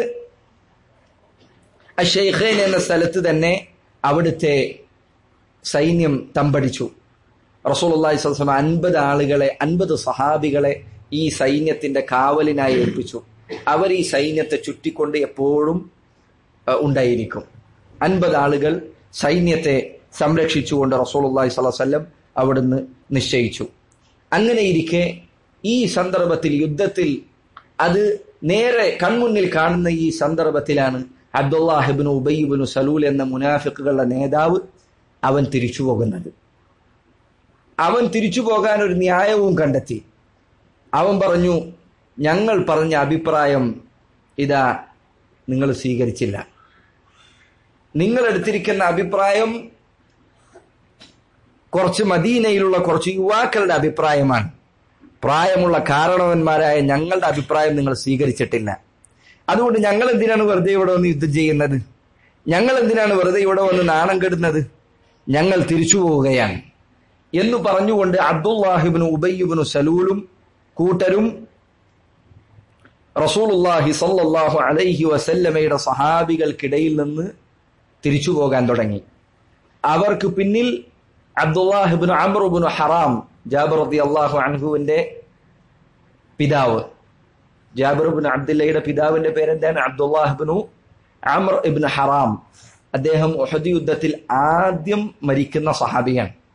അഷൈഖൈൻ എന്ന സ്ഥലത്ത് തന്നെ അവിടുത്തെ സൈന്യം തമ്പടിച്ചു റസൂലുള്ളാഹി സ്വല്ലല്ലാഹു അലൈഹി വസല്ലം അൻപത് ആളുകളെ അൻപത് സഹാബികളെ ഈ സൈന്യത്തിന്റെ കാവലിനായി ഏൽപ്പിച്ചു അവർ ഈ സൈന്യത്തെ ചുറ്റിക്കൊണ്ട് എപ്പോഴും അഹ്, ഉണ്ടായിരിക്കും അൻപത് ആളുകൾ സൈന്യത്തെ സംരക്ഷിച്ചുകൊണ്ട് റസൂലുള്ളാഹി സ്വല്ലല്ലാഹു അലൈഹി വസല്ലം അവിടുന്ന് നിശ്ചയിച്ചു അങ്ങനെ ഇരിക്കെ ഈ സന്ദർഭത്തിൽ യുദ്ധത്തിൽ അത് നേരെ കൺമുന്നിൽ കാണുന്ന ഈ സന്ദർഭത്തിലാണ് അബ്ദുല്ലാഹിബിന് ഉബൈബിനു സലൂൽ എന്ന മുനാഫിക്കുകളുടെ നേതാവ് അവൻ തിരിച്ചു പോകുന്നത് അവൻ തിരിച്ചു പോകാൻ ഒരു ന്യായവും കണ്ടെത്തി അവൻ പറഞ്ഞു ഞങ്ങൾ പറഞ്ഞ അഭിപ്രായം ഇതാ നിങ്ങൾ സ്വീകരിച്ചില്ല നിങ്ങൾ എടുത്തിരിക്കുന്ന അഭിപ്രായം കുറച്ച് മദീനയിലുള്ള കുറച്ച് യുവാക്കളുടെ അഭിപ്രായമാണ് പ്രായമുള്ള കാരണവന്മാരായ ഞങ്ങളുടെ അഭിപ്രായം നിങ്ങൾ സ്വീകരിച്ചിട്ടില്ല അതുകൊണ്ട് ഞങ്ങൾ എന്തിനാണ് വെറുതെ ഇവിടെ വന്ന് യുദ്ധം ചെയ്യുന്നത് ഞങ്ങൾ എന്തിനാണ് വെറുതെ ഇവിടെ വന്ന് നാണം കെടുന്നത് ഞങ്ങൾ തിരിച്ചു പോവുകയാണ് എന്ന് പറഞ്ഞുകൊണ്ട് അബ്ദുല്ലാഹിബിന് ഉബയ്യുബിനു സലൂലും കൂട്ടരും റസൂലുല്ലാഹി സല്ലല്ലാഹു അലൈഹി വസല്ലമയുടെ സഹാബികൾക്കിടയിൽ നിന്ന് തിരിച്ചു പോകാൻ തുടങ്ങി അവർക്ക് പിന്നിൽ അബ്ദുല്ലാഹിബിന് അമറുബിന് ഹറാം ജാബർ റതി അള്ളാഹു അൻഹുവിന്റെ പിതാവ് ജാബിർ അബ്ദുല്ലയുടെ പിതാവിന്റെ പേരെന്താണ് അബ്ദുല്ലാഹിബിനു അമർ ഇബിൻ ഹറാം അദ്ദേഹം ഉഹദ് യുദ്ധത്തിൽ ആദ്യം മരിക്കുന്ന സഹാബിയാണ്